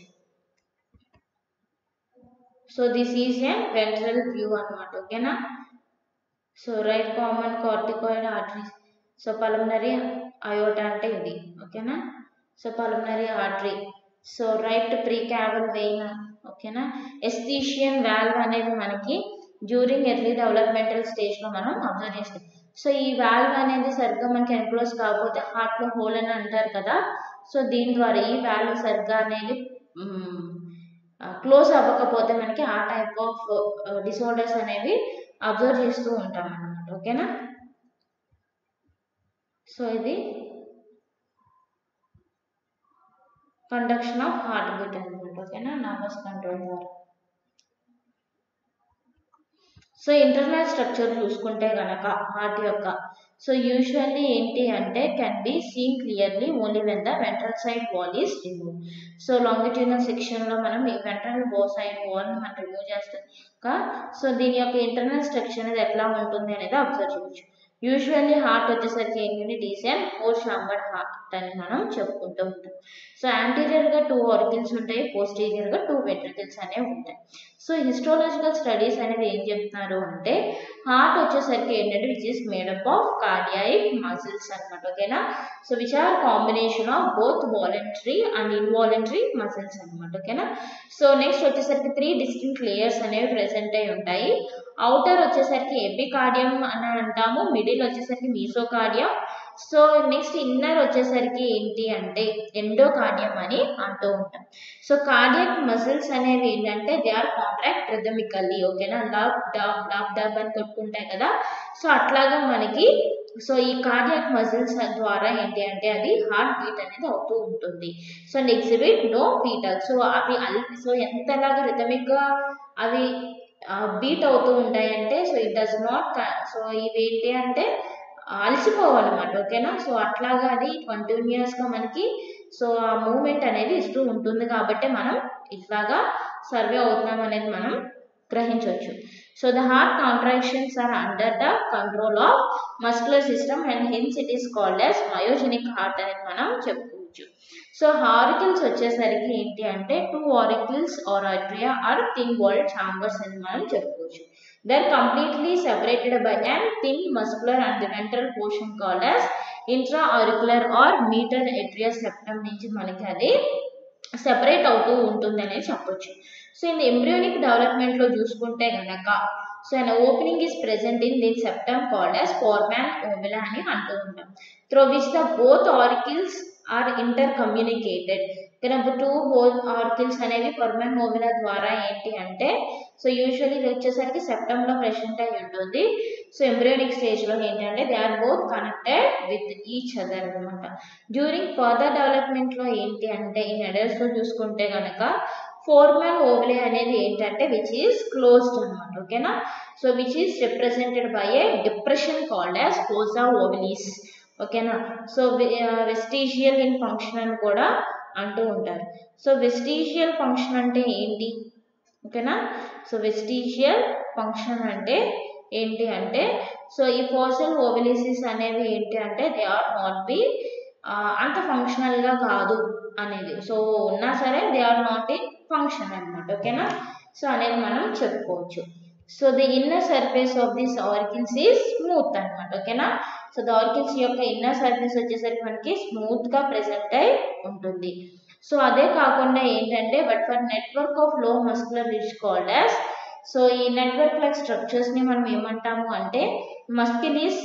Speaker 1: so this is a ventral view అనమాట ఓకేనా so right common carotid arteries so pulmonary aorta అంటే ఇది ఓకేనా so pulmonary artery so right pre Cavill vein ఓకేనా ఎస్థీషియన్ వాల్వ్ అనేది మనకి డ్యూరింగ్ ఎర్లీ డెవలప్మెంటల్ స్టేజ్లో మనం అబ్జర్వ్ చేస్తాం సో ఈ వాల్వ్ అనేది సరిగ్గా మనకి ఎన్క్లోజ్ కాకపోతే హార్ట్లో హోల్ అని అంటారు కదా సో దీని ద్వారా ఈ వాల్వ్ సరిగ్గా అనేది క్లోజ్ అవ్వకపోతే మనకి ఆ టైప్ ఆఫ్ డిసార్డర్స్ అనేవి అబ్జర్వ్ చేస్తూ ఉంటాం అన్నమాట ఓకేనా సో ఇది కండక్షన్ ఆఫ్ హార్ట్ బీట్ అనమాట ఓకేనా నర్వస్ కంట్రోల్ ద్వారా సో ఇంటర్నల్ స్ట్రక్చర్ చూసుకుంటే గనక హార్ట్ యొక్క సో యూజువల్లీ ఏంటి అంటే can be seen clearly only when the ventral side wall is remove so longitudinal సెక్షన్లో మనం ఈ వెంట్రల్ బో సైడ్ వాల్ని మనం రిమూవ్ చేస్తాం సో దీని యొక్క ఇంటర్నల్ స్ట్రక్చర్ అనేది ఎట్లా ఉంటుంది అనేది అబ్జర్వ్ చేయొచ్చు యూజువల్లీ హార్ట్ వచ్చేసరికి ఏంటంటే డీసెంట్ ఫోర్ చాంబర్డ్ హార్ట్ అని మనం చెప్పుకుంటూ ఉంటాం సో యాంటీరియర్గా టూ ఆర్కిల్స్ ఉంటాయి పోస్టీరియర్గా టూ వెంట్రికల్స్ అనేవి ఉంటాయి సో హిస్టాలజికల్ స్టడీస్ అనేది ఏం చెప్తున్నారు అంటే హార్ట్ వచ్చేసరికి ఏంటంటే which is made up of cardiac muscles అనమాట ఓకేనా so which are combination of both voluntary and involuntary muscles అనమాట ఓకేనా సో నెక్స్ట్ వచ్చేసరికి త్రీ డిస్టింక్ట్ లేయర్స్ అనేవి ప్రెసెంట్ అయి ఉంటాయి అవుటర్ వచ్చేసరికి ఎపికార్డియం అని అంటాము మిడిల్ వచ్చేసరికి మీసోకార్డియం సో నెక్స్ట్ ఇన్నర్ వచ్చేసరికి ఏంటి అంటే ఎండోకార్డియం అని అంటూ ఉంటాం సో కార్డియక్ మజిల్స్ అనేవి ఏంటంటే దే ఆర్ కాంట్రాక్ట్ రిథమికల్లీ ఓకేనా లాబ్ డాబ్ డాబ్ డాబ్ అని కొట్టుకుంటాయి కదా సో అట్లాగా మనకి సో ఈ కార్డియాక్ మజిల్స్ ద్వారా ఏంటి అంటే అది హార్ట్ బీట్ అనేది అవుతూ ఉంటుంది so exhibit no foetal so అవి అల్ సో ఎంతలాగా రిథమిక్గా అవి బీట్ అవుతూ ఉంటాయంటే so it does not so ఇవి ఏంటి అంటే అలసిపోవాలన్నమాట ఓకేనా సో అట్లాగా అది కంటిన్యూస్గా మనకి సో ఆ మూమెంట్ అనేది ఇస్తూ ఉంటుంది కాబట్టి మనం ఇట్లాగా సర్వే అవుతున్నాం అనేది మనం గ్రహించవచ్చు so the heart contractions are under the control of muscular system and hence it is called as myogenic heart అనేది మనం చెప్పుకోవచ్చు సో హారికల్స్ వచ్చేసరికి ఏంటి అంటే two auricles or atria are thin walled chambers అని మనం చెప్పుకోవచ్చు they are completely separated by and thin muscular and the ventral portion called as intra auricular or inter atrial septum నుంచి మనకి అది సెపరేట్ అవుతూ ఉంటుంది అనేది చెప్పొచ్చు సో ఇన్ ఎంబ్రియోనిక్ డెవలప్మెంట్లో చూసుకుంటే గనక so an opening is present in thin septum called as foramen ovale అని అంటూ ఉంటాం through which the both auricles are inter communicated కనుక టూ బోత్ ఆర్కిల్స్ అనేవి పర్మనెంట్ ఓవిలా ద్వారా ఏంటి అంటే సో యూజువల్లీ ఇది వచ్చేసరికి సెప్టంలో ప్రెసెంట్ అయి ఉంటుంది సో ఎంబ్రియోనిక్ స్టేజ్లో ఏంటంటే they are both connected with each other అనమాట డ్యూరింగ్ ఫర్దర్ డెవలప్మెంట్లో ఏంటి అంటే ఈ అడల్ట్స్లో చూసుకుంటే కనుక ఫోర్మల్ ఓవలే అనేది ఏంటంటే విచ్ ఈస్ క్లోజ్డ్ అనమాట ఓకేనా so which is represented by a depression called as fossa ovalis ఓకేనా సో వెస్టీజియల్ ఇన్ ఫంక్షన్ అని కూడా అంటూ ఉంటారు సో వెస్టీజియల్ ఫంక్షన్ అంటే ఏంటి ఓకేనా సో వెస్టీజియల్ ఫంక్షన్ అంటే ఏంటి అంటే సో ఈ ఫోర్సల్ ఓవలిసిస్ అనేవి ఏంటి అంటే దే ఆర్ నాట్ బి అంత ఫంక్షనల్గా కాదు అనేది సో ఉన్నా సరే they are not in function అనమాట ఓకేనా సో అనేది మనం చెప్పుకోవచ్చు so the inner surface of this auricles is smooth అనమాట ఓకేనా సో ద ఆర్కిల్స్ యొక్క ఇన్నర్ సర్ఫేస్ వచ్చేసరికి మనకి స్మూత్గా ప్రెసెంట్ అయి ఉంటుంది సో అదే కాకుండా ఏంటంటే but for network of low muscular ridges called as so ఈ నెట్వర్క్ లైక్ స్ట్రక్చర్స్ని మనం ఏమంటాము అంటే మస్కిలిస్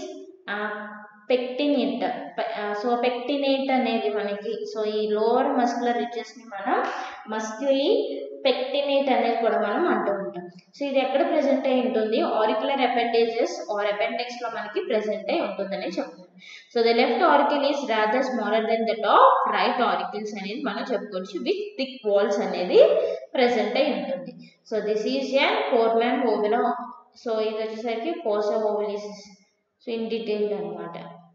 Speaker 1: పెక్టినేట్ సో పెక్టినేట్ అనేది మనకి సో ఈ లోవర్ మస్కులర్ రిచెస్ని మనం మస్క్యులీ పెక్టినేట్ అనేది కూడా మనం అంటూ ఉంటాం సో ఇది ఎక్కడ ప్రెసెంట్ అయి ఉంటుంది ఆరికులర్ అపెండేజెస్ ఆర్ అపెండిక్స్ లో మనకి ప్రెసెంట్ అయి ఉంటుందని చెప్తుంది so the left auricle is rather smaller than that of right auricles అనేది మనం చెప్పుకోవచ్చు విత్ థిక్ వాల్స్ అనేది ప్రెసెంట్ అయి ఉంటుంది so this is an foramen ovale so ఇది వచ్చేసరికి fossa ovalis so in detail అనమాట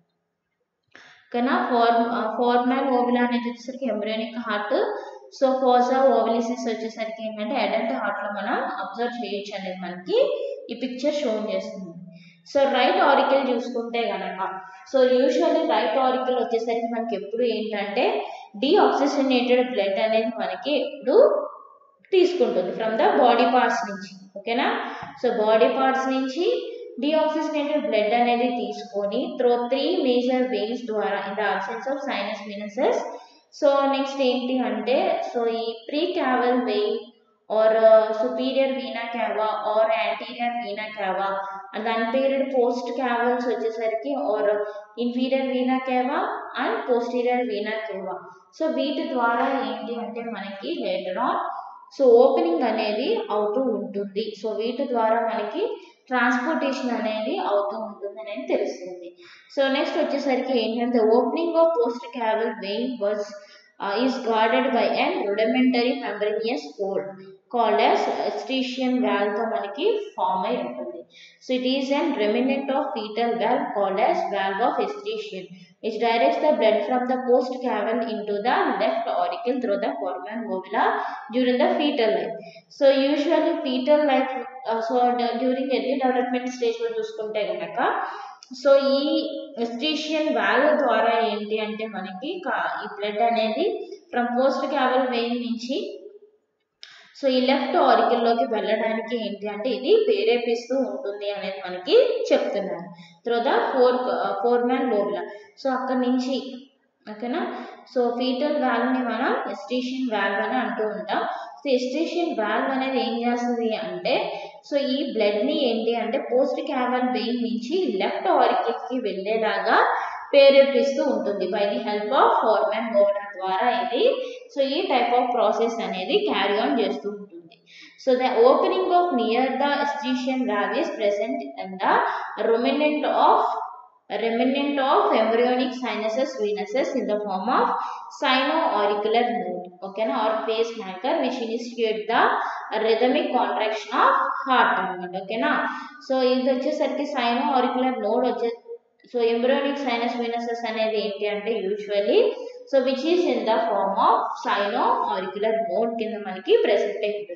Speaker 1: కన్నా ఫోర్ ఫోర్ మ్యాన్ ఓవిలా అనేది వచ్చేసరికి embryonic heart so fossa ovalis వచ్చేసరికి ఏంటంటే అడల్ట్ హార్ట్లో మనం అబ్జర్వ్ చేయొచ్చు అనేది మనకి ఈ పిక్చర్ షో చేస్తుంది సో రైట్ ఆరికల్ చూసుకుంటే కనుక సో యూజువల్లీ రైట్ ఆరికల్ వచ్చేసరికి మనకి ఎప్పుడు ఏంటంటే డీఆక్సిజనేటెడ్ బ్లడ్ అనేది మనకి ఎప్పుడు తీసుకుంటుంది ఫ్రమ్ ద బాడీ పార్ట్స్ నుంచి ఓకేనా సో బాడీ పార్ట్స్ నుంచి డీఆక్సిజనేటెడ్ బ్లడ్ అనేది తీసుకొని త్రో త్రీ మేజర్ వెయిన్స్ ద్వారా in the absence of sinus venosus so next ఏంటి అంటే సో ఈ pre Cavill vein or superior vena cava or anterior vena cava and unpaired postcavals వచ్చేసరికి or inferior vena cava and posterior vena cava so వీటి ద్వారా ఏంటి అంటే మనకి లేటర్ ఆన్ సో ఓపెనింగ్ అనేది అవుతూ ఉంటుంది సో వీటి ద్వారా మనకి ట్రాన్స్పోర్టేషన్ అనేది అవుతూ ఉంటుంది అనేది తెలుస్తుంది సో నెక్స్ట్ వచ్చేసరికి ఏంటంటే opening of post Cavill vein was is guarded by and rudimentary membranous fold called as eustachian తో మనకి ఫామ్ అయి ఉంటుంది so it is and remnant of foetal valve called as valve of eustachian which directs the blood from the post cavern into the left auricle through the foramen ovula during the fetal life. So usually fetal life, uh, so during early development stage లో చూసుకుంటే కనుక సో ఈ ఎస్ట్రీషియన్ వాల్వ్ ద్వారా ఏంటి అంటే మనకి ఈ బ్లడ్ అనేది ఫ్రమ్ పోస్ట్ క్యావల్ వెయిన్ నుంచి సో ఈ లెఫ్ట్ ఆరికల్లోకి వెళ్ళడానికి ఏంటి అంటే ఇది ప్రేరేపిస్తూ ఉంటుంది అనేది మనకి చెప్తున్నారు through the for foramen లోబుల సో అక్కడి నుంచి ఓకేనా సో ఫీటల్ వాల్వ్ని మనం ఎస్టేషన్ వాల్వ్ అని అంటూ ఉంటాం సో ఎస్టేషన్ వాల్వ్ అనేది ఏం చేస్తుంది అంటే సో ఈ బ్లడ్ని ఏంటి అంటే పోస్ట్ క్యావల్ వెయిన్ నుంచి లెఫ్ట్ ఆరికల్కి వెళ్ళేలాగా ప్రేరేపిస్తూ ఉంటుంది by the help of foramen ovale ద్వారా ఇది సో ఈ టైప్ ఆఫ్ ప్రాసెస్ అనేది క్యారీ ఆన్ చేస్తూ ఉంటుంది so the opening of near the Eustachian valve is present in the remnant of remnant of embryonic sinuses venuses in the form of sino-auricular node okay na or pacemaker which initiate the rhythmic contraction of heart అన్నమాట ఓకేనా సో ఇది వచ్చేసరికి సైనో ఆరికులర్ నోడ్ వచ్చే సో ఎంబ్రియోనిక్ సైనస్ వీనసెస్ అనేది ఏంటి అంటే usually so which is in the form of sino auricular node కింద మనకి ప్రెసెంట్ అయి ఉంటుంది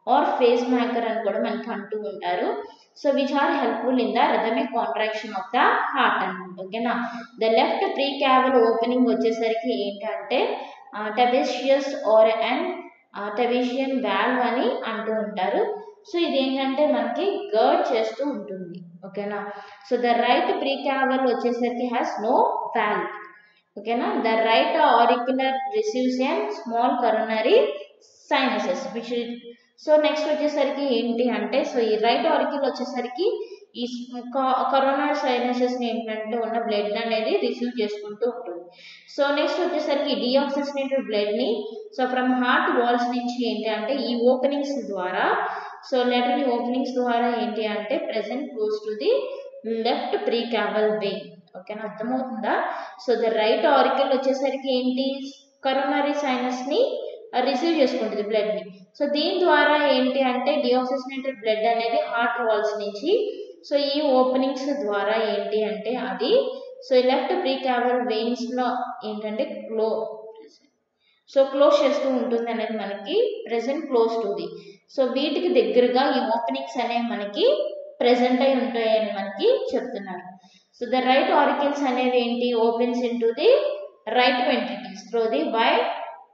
Speaker 1: ఆర్ ఫేస్ మేకర్ అని కూడా మనకి అంటూ ఉంటారు so which are helpful in the rhythmic contraction of the heart అనమాట ఓకేనా the left pre caval opening వచ్చేసరికి ఏంటంటే Thebesius or and Thebesian valve అని అంటూ ఉంటారు సో ఇది ఏంటంటే మనకి గర్డ్ చేస్తూ ఉంటుంది ఓకేనా so the right pre caval వచ్చేసరికి హ్యాస్ నో వాల్వ్ ఓకేనా the right auricular receives and small coronary sinuses which so next వచ్చేసరికి ఏంటి అంటే సో ఈ రైట్ ఆరికిల్ వచ్చేసరికి ఈ కరోనా సైనసెస్ ఏంటంటే ఉన్న బ్లడ్ అనేది రిసీవ్ చేసుకుంటూ ఉంటుంది సో నెక్స్ట్ వచ్చేసరికి డిఆక్సిజనేటెడ్ బ్లడ్ని సో ఫ్రమ్ హార్ట్ వాల్స్ నుంచి ఏంటి అంటే ఈ ఓపెనింగ్స్ ద్వారా సో లెటర్ ఓపెనింగ్స్ ద్వారా ఏంటి అంటే present close to the left pre Cavill vein ఓకేనా అర్థమవుతుందా సో ద రైట్ ఆరికల్ వచ్చేసరికి ఏంటి కరోనరీ సైనస్ని రిసీవ్ చేసుకుంటుంది బ్లడ్ని సో దీని ద్వారా ఏంటి అంటే డిఆక్సిజనేటెడ్ బ్లడ్ అనేది హార్ట్ వాల్స్ నుంచి సో ఈ ఓపెనింగ్స్ ద్వారా ఏంటి అంటే అది సో లెఫ్ట్ ప్రీ క్యావల్ వెయిన్స్లో ఏంటంటే క్లో సో క్లోజ్ చేస్తూ ఉంటుంది అనేది మనకి ప్రెసెంట్ క్లోజ్ టుది సో వీటికి దగ్గరగా ఈ ఓపెనింగ్స్ అనేవి మనకి ప్రెసెంట్ అయి ఉంటాయని మనకి చెప్తున్నారు సో ద రైట్ ఆరికల్స్ అనేవి ఏంటి opens in to the right ventricles through the wide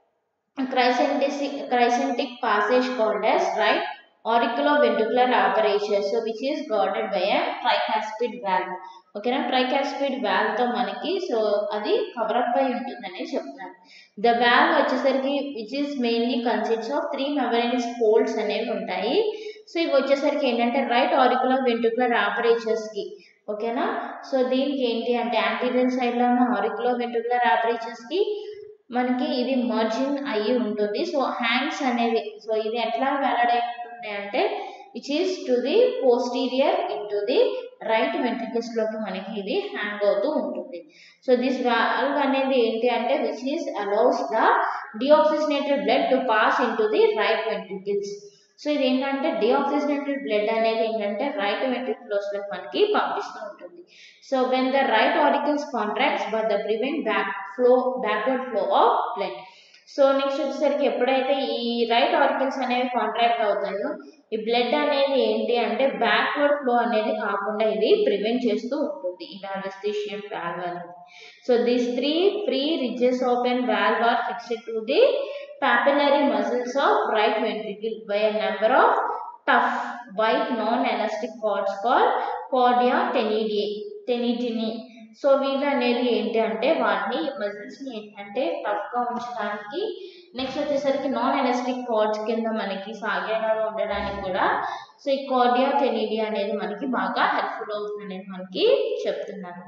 Speaker 1: crysentic, crysentic passage called as right auriculoventricular aperture so which is guarded by a tricuspid valve ఓకేనా ట్రైకాస్పిడ్ వాల్వ్ తో మనకి సో అది కవరప్ అయి ఉంటుందని చెప్తున్నారు ద వాల్వ్ వచ్చేసరికి which is mainly consists of three membranes folds అనేవి ఉంటాయి సో ఇవి వచ్చేసరికి ఏంటంటే రైట్ ఆరికులర్ వెంట్రుకులర్ ఆపరేచర్స్ కి ఓకేనా సో దీనికి ఏంటి అంటే యాంటీరియర్ సైడ్ లో ఉన్న ఆరికులర్ వెంట్రుకులర్ ఆపరేచర్స్ కి మనకి ఇది మర్జిన్ అయ్యి ఉంటుంది సో హ్యాంగ్స్ అనేవి సో ఇది ఎట్లా వెల్లడై ఉంటుంది అంటే which is to the posterior in to the right ventricles లోకి మనకి ఇది హ్యాంగ్ అవుతూ ఉంటుంది సో దిస్ వాల్వ్ అనేది ఏంటి అంటే which is allows the deoxygenated blood to pass in to the right ventricles so ఇది ఏంటంటే డిఆక్సిజనేటెడ్ బ్లడ్ అనేది ఏంటంటే రైట్ వెంట్రికల్స్ లోకి మనకి పంపిస్తూ ఉంటుంది so when the right auricles contracts but the prevent back flow backward flow of blood so next వచ్చేసరికి ఎప్పుడైతే ఈ రైట్ ఆరికల్స్ అనేవి కాంట్రాక్ట్ అవుతాయో ఈ బ్లడ్ అనేది ఏంటి అంటే బ్యాక్వర్డ్ ఫ్లో అనేది కాకుండా ఇది ప్రివెంట్ చేస్తూ ఉంటుంది ఈ వాల్వెస్టేషియం వాల్వ్ అనేది so these three free ridges open valve are fixed to the papillary muscles of right ventricle by a number of tough white non-elastic cords called cordia tendineae tendineae so వీళ్ళు అనేది ఏంటి అంటే వాటిని మజిల్స్ని ఏంటంటే టఫ్గా ఉంచడానికి నెక్స్ట్ వచ్చేసరికి నాన్ ఎలాస్టిక్ కార్డ్స్ కింద మనకి సాగేలా ఉండడానికి కూడా సో ఈ కార్డియా టెనిడియా అనేది మనకి బాగా హెల్ప్ఫుల్ అవుతుంది అనేది మనకి చెప్తున్నారు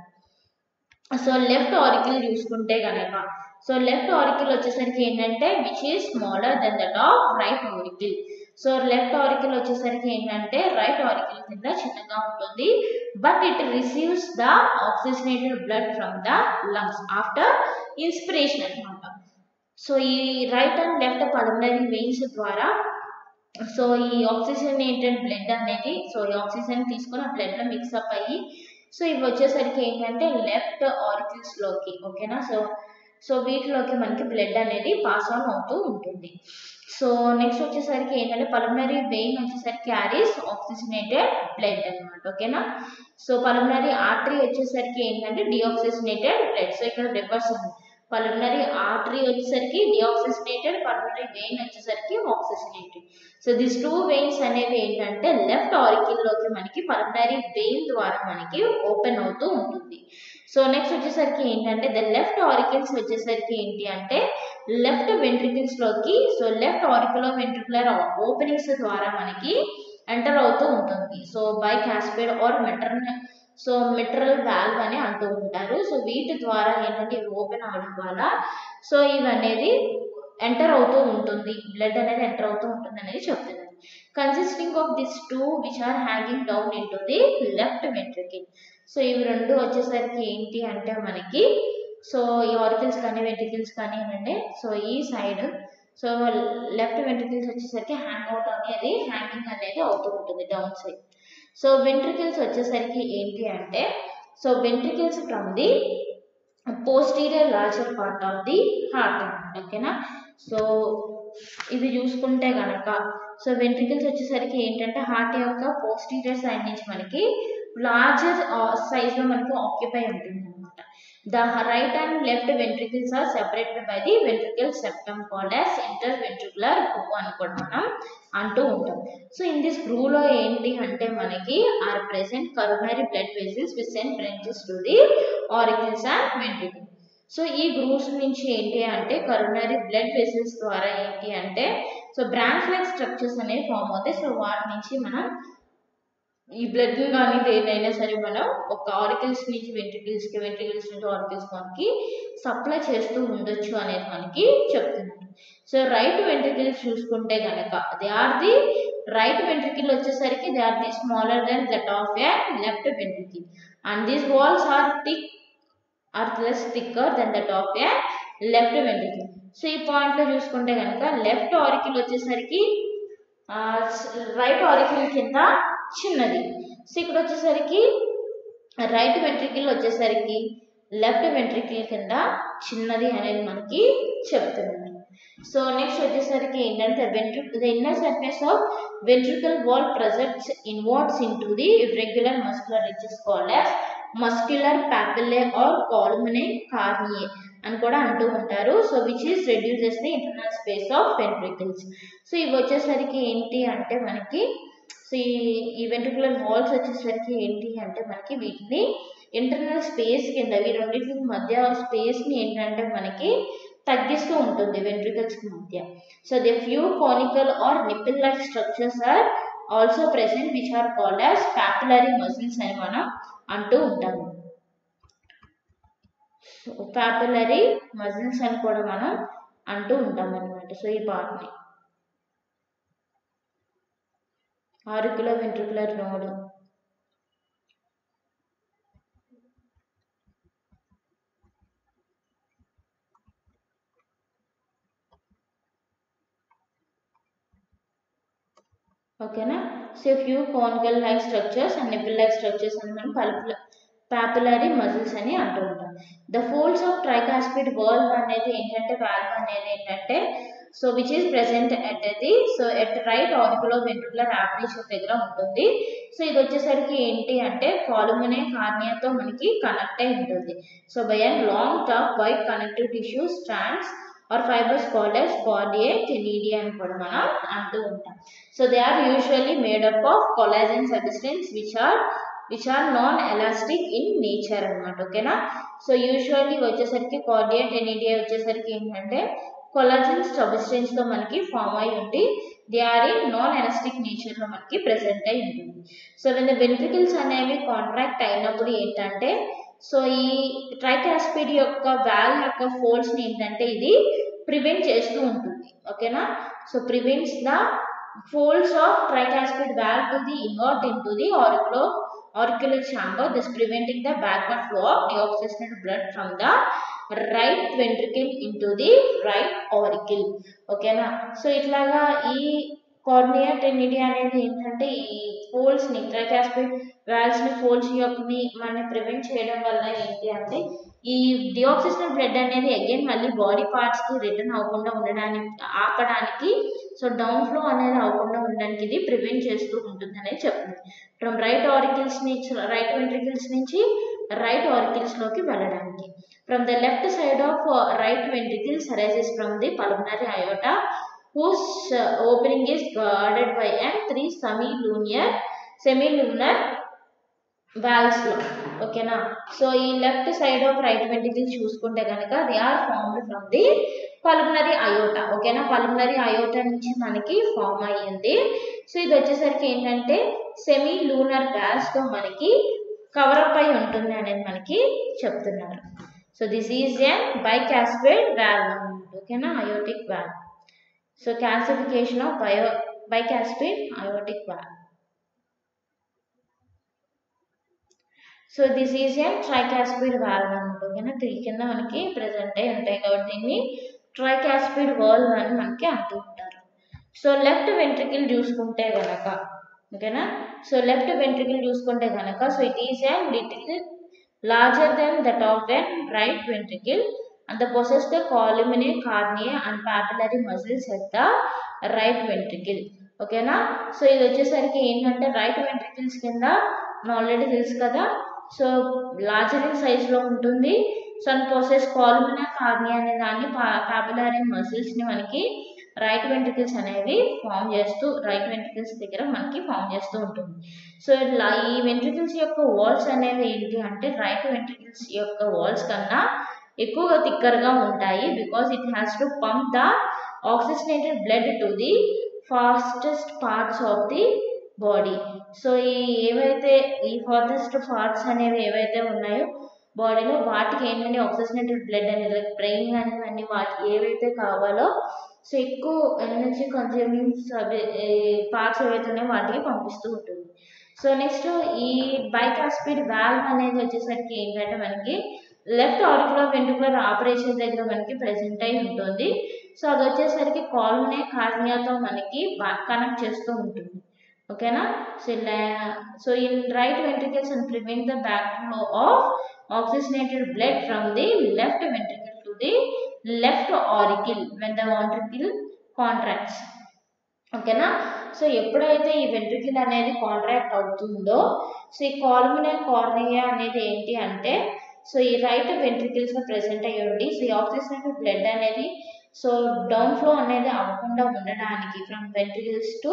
Speaker 1: సో లెఫ్ట్ ఆరికిల్ చూసుకుంటే కనుక సో లెఫ్ట్ ఆరికిల్ వచ్చేసరికి ఏంటంటే which is smaller than that of right auricle so left auricle వచ్చేసరికి ఏంటంటే రైట్ ఆరికిల్ కింద చిన్నగా ఉంటుంది but it receives the oxygenated blood from the lungs after inspiration అనమాట సో ఈ right and left pulmonary veins ద్వారా సో ఈ ఆక్సిజనేటెడ్ బ్లడ్ అనేది సో ఈ ఆక్సిజన్ తీసుకుని ఆ బ్లడ్లో మిక్సప్ అయ్యి సో ఇవి వచ్చేసరికి ఏంటంటే లెఫ్ట్ ఆరికిల్స్లోకి ఓకేనా సో సో వీటిలోకి మనకి బ్లడ్ అనేది పాస్ ఆన్ అవుతూ ఉంటుంది సో నెక్స్ట్ వచ్చేసరికి ఏంటంటే పల్మనరీ వెయిన్ వచ్చేసరికి క్యారీస్ ఆక్సిజనేటెడ్ బ్లడ్ అనమాట ఓకేనా సో పల్మనరీ ఆర్టరీ వచ్చేసరికి ఏంటంటే డిఆక్సిజనేటెడ్ బ్లడ్ సో ఇక్కడ రివర్స్ ఉంది పల్మనరీ ఆర్టరీ వచ్చేసరికి డిఆక్సిజనేటెడ్ పల్మనరీ వెయిన్ వచ్చేసరికి oxygenated so this two veins అనేవి ఏంటంటే లెఫ్ట్ ఆరికిల్లోకి మనకి పల్మనరీ వెయిన్ ద్వారా మనకి ఓపెన్ అవుతూ ఉంటుంది సో నెక్స్ట్ వచ్చేసరికి ఏంటంటే ద లెఫ్ట్ ఆరికిల్స్ వచ్చేసరికి ఏంటి అంటే లెఫ్ట్ వెంట్రికల్స్ లోకి so left auriculo ventricular openings ద్వారా మనకి ఎంటర్ అవుతూ ఉంటుంది so by cuspid or mitral so mitral valve అని అంటూ ఉంటారు సో వీటి ద్వారా ఏంటంటే ఇవి ఓపెన్ అవడం వల్ల సో ఇవి అనేది ఎంటర్ అవుతూ ఉంటుంది బ్లడ్ అనేది ఎంటర్ అవుతూ ఉంటుంది అనేది చెప్తున్నారు consisting of this two which are hanging down in to the left ventricle so ఇవి రెండు వచ్చేసరికి ఏంటి అంటే మనకి సో ఈ ఆరికల్స్ కానీ వెంట్రికల్స్ కానీ ఏంటంటే సో ఈ సైడ్ సో లెఫ్ట్ వెంట్రికల్స్ వచ్చేసరికి హ్యాంగ్ అవుట్ అనేది హ్యాంగింగ్ అనేది అవుతూ ఉంటుంది డౌన్ సైడ్ సో వెంట్రికల్స్ వచ్చేసరికి ఏంటి అంటే so ventricles from the posterior larger part of the heart ఓకేనా సో ఇది చూసుకుంటే కనుక సో వెంట్రికల్స్ వచ్చేసరికి ఏంటంటే హార్ట్ యొక్క పోస్టీరియర్ సైడ్ నుంచి మనకి లార్జర్ సైజ్ లో మనకి ఆక్యుపై ఉంటుంది అనమాట the right and left ventricles are separated by the ventricle septum called as interventricular groove అని కూడా మనం అంటూ ఉంటాం సో ఇన్ దిస్ గ్రూలో ఏంటి అంటే మనకి are present coronary blood vessels with sent branches to the auricles and ventricle so ఈ గ్రూవ్స్ నుంచి ఏంటి అంటే కరోనరీ బ్లడ్ వెసిల్స్ ద్వారా ఏంటి అంటే సో బ్రాంచ్ లైక్ స్ట్రక్చర్స్ అనేవి ఫామ్ అవుతాయి సో వాటి నుంచి మనం ఈ బ్లడ్ కానీ దేనైనా సరే మనం ఒక ఆరికల్స్ నుంచి వెంట్రికల్స్కి వెంట్రికల్స్ నుంచి ఆరికల్స్ మనకి సప్లై చేస్తూ ఉండొచ్చు అనేది మనకి చెప్తున్నారు సో రైట్ వెంట్రికల్స్ చూసుకుంటే కనుక they are the right ventricle వచ్చేసరికి they are the smaller than that of a left ventricle and these walls are thick or less thicker than that of a left ventricle so ఈ పాయింట్లో చూసుకుంటే కనుక లెఫ్ట్ ఆరికిల్ వచ్చేసరికి రైట్ ఆరికిల్ కింద చిన్నది సో ఇక్కడ వచ్చేసరికి రైట్ వెంట్రికిల్ వచ్చేసరికి లెఫ్ట్ వెంట్రికిల్ కింద చిన్నది అనేది మనకి చెప్తున్నారు సో నెక్స్ట్ వచ్చేసరికి ఏంటంటే వెంట్రిక్ the inner surface of ventricle wall presents inverts in to the irregular muscular ridges called as muscular papillae or columnae carneae అని కూడా అంటూ ఉంటారు so which is reduces the internal space of ventricles so ఇవి వచ్చేసరికి ఏంటి అంటే మనకి సో ఈ ఈ వెంట్రికులర్ వాల్స్ వచ్చేసరికి ఏంటి అంటే మనకి వీటిని ఇంటర్నల్ స్పేస్ కింద ఈ రెండింటి మధ్య స్పేస్ని ఏంటంటే మనకి తగ్గిస్తూ ఉంటుంది వెంట్రికల్స్ మధ్య so the few conical or nipple like structures are also present which are called as papillary muscles అని మనం అంటూ ఉంటాము పాపులరీ మజిల్స్ అని కూడా మనం అంటూ ఉంటాం అనమాట సో ఈ పార్ట్ని ఆరికులర్ వెంట్రికులర్ నోడ్ ఓకేనా so few conical like structures and nipple like structures అని మనం పల్పుల పాపులరీ మజిల్స్ అని అంటూ ఉంటాం the folds of tricuspid valve అనేది ఏంటంటే వాల్వ్ అనేది ఏంటంటే so which is present at the so at right auriculo ventricular operation దగ్గర ఉంటుంది సో ఇది వచ్చేసరికి ఏంటి అంటే కాలుమనే కార్నియాతో మనకి కనెక్ట్ అయి ఉంటుంది so by and long top white connective tissue strands or fibers called as chordae tendineae అని కూడా మనం అంటూ ఉంటాం so they are usually made up of collagen substance which are which are non elastic in nature అనమాట ఓకేనా సో యూజువల్లీ వచ్చేసరికి కార్డియా టెనీడియా వచ్చేసరికి ఏంటంటే కొలాజన్ సబ్స్టెన్స్తో మనకి ఫామ్ అయి ఉండి they are in non elastic నేచర్లో మనకి ప్రెసెంట్ అయి ఉంటుంది సో వెన్ వెంట్రికల్స్ అనేవి కాంట్రాక్ట్ అయినప్పుడు ఏంటంటే సో ఈ ట్రైకాస్పిడ్ యొక్క వాల్ యొక్క ఫోల్డ్స్ని ఏంటంటే ఇది ప్రివెంట్ చేస్తూ ఉంటుంది ఓకేనా so prevents the folds of tricuspid valve to the invert into the auricular auricular chamber thus preventing the backward flow of deoxygenated blood from the right ventricle into the right auricle ఓకేనా సో ఇట్లాగా ఈ కార్నియా టెన్నిడియా అనేది ఏంటంటే ఈ ఫోల్డ్స్ ని ట్రైకాస్పిడ్ వాల్వ్స్ ని ఫోల్డ్స్ యొక్కని మనని ప్రివెంట్ చేయడం వల్ల ఏంటి అంటే ఈ డిఆక్సిజన్ బ్లడ్ అనేది అగైన్ మళ్ళీ బాడీ పార్ట్స్ కి రిటర్న్ అవ్వకుండా ఉండడానికి ఆపడానికి సో డౌన్ ఫ్లో అనేది అవ్వకుండా ఉండడానికి ఇది ప్రివెంట్ చేస్తూ ఉంటుంది అనేది చెప్తుంది ఫ్రమ్ రైట్ ఆరికిల్స్ నుంచి రైట్ వెంట్రికల్స్ నుంచి రైట్ ఆరికిల్స్ లోకి వెళ్ళడానికి from the left side of right ventricles arises from the pulmonary aorta whose uh, opening is guarded by and three semi-lunar semi-lunar valves లో ఓకేనా సో ఈ left side of right ventricle చూసుకుంటే కనుక they are formed from the pulmonary aorta ఓకేనా పల్మనరీ అయోటా నుంచి మనకి ఫామ్ అయ్యింది సో ఇది వచ్చేసరికి ఏంటంటే సెమీ లూనర్ తో మనకి కవరప్ అయి ఉంటుంది అనేది మనకి చెప్తున్నారు so this is an bicuspid valve అన్నమాట ఓకేనా aortic valve so classification of bio bicuspid aortic valve so this is an tricuspid valve అనమాట ఓకేనా త్రీ కింద మనకి ప్రెసెంట్ అయి ఉంటాయి కాబట్టి దీన్ని ట్రైకాస్పిడ్ వాల్వ్ అని మనకి అంటూ ఉంటారు సో లెఫ్ట్ వెంట్రికల్ చూసుకుంటే గనక ఓకేనా సో లెఫ్ట్ వెంట్రికల్ చూసుకుంటే గనక so it is an little larger than that of an right ventricle and the possess the columnar cornea and papillary muscles at the right ventricle ఓకేనా సో ఇది వచ్చేసరికి ఏంటంటే రైట్ వెంట్రికల్స్ కింద ఆల్రెడీ తెలుసు కదా సో లార్జర్ ఇన్ సైజ్లో ఉంటుంది so and process columnae carneae అనే దాన్ని పాపులరీ మసిల్స్ని మనకి రైట్ వెంట్రికల్స్ అనేవి ఫామ్ చేస్తూ రైట్ వెంట్రికల్స్ దగ్గర మనకి ఫామ్ చేస్తూ ఉంటుంది సో ఇలా ఈ వెంట్రికల్స్ యొక్క వాల్స్ అనేవి ఏంటి అంటే రైట్ వెంట్రికల్స్ యొక్క వాల్స్ కన్నా ఎక్కువగా థిక్కర్గా ఉంటాయి because it has to pump the oxygenated blood to the fastest parts of the body so ఈ ఏవైతే ఈ ఫార్దెస్ట్ పార్ట్స్ అనేవి ఏవైతే ఉన్నాయో బాడీలో వాటికి ఏంటంటే ఆక్సిజనేటెడ్ బ్లడ్ అనేది లైక్ బ్రెయిన్ కానివ్వండి వాటికి ఏవైతే కావాలో సో ఎక్కువ ఎనర్జీ కన్జ్యూమింగ్ పార్ట్స్ ఏవైతే ఉన్నాయో వాటికి పంపిస్తూ ఉంటుంది సో నెక్స్ట్ ఈ బైకాస్పిడ్ వాల్వ్ అనేది వచ్చేసరికి ఏంటంటే మనకి లెఫ్ట్ ఆరికులర్ వెంట్రుకులర్ ఆపరేషన్ దగ్గర మనకి ప్రెసెంట్ అయి ఉంటుంది సో అది వచ్చేసరికి కాల్నే కార్నియాతో మనకి కనెక్ట్ చేస్తూ ఉంటుంది ఓకేనా సో ఇలా so in right ventricles and prevent the back flow of oxygenated blood from the left ventricle to the left auricle when the ventricle contracts ఓకేనా సో ఎప్పుడైతే ఈ వెంట్రికిల్ అనేది కాంట్రాక్ట్ అవుతుందో సో ఈ కాల్మినా కార్నియా అనేది ఏంటి అంటే సో ఈ రైట్ వెంట్రికల్స్లో ప్రెసెంట్ అయ్యి ఉండి సో ఈ ఆక్సిజనేటెడ్ బ్లడ్ అనేది సో డౌన్ ఫ్లో అనేది అవ్వకుండా ఉండడానికి ఫ్రమ్ వెంట్రికల్స్ టు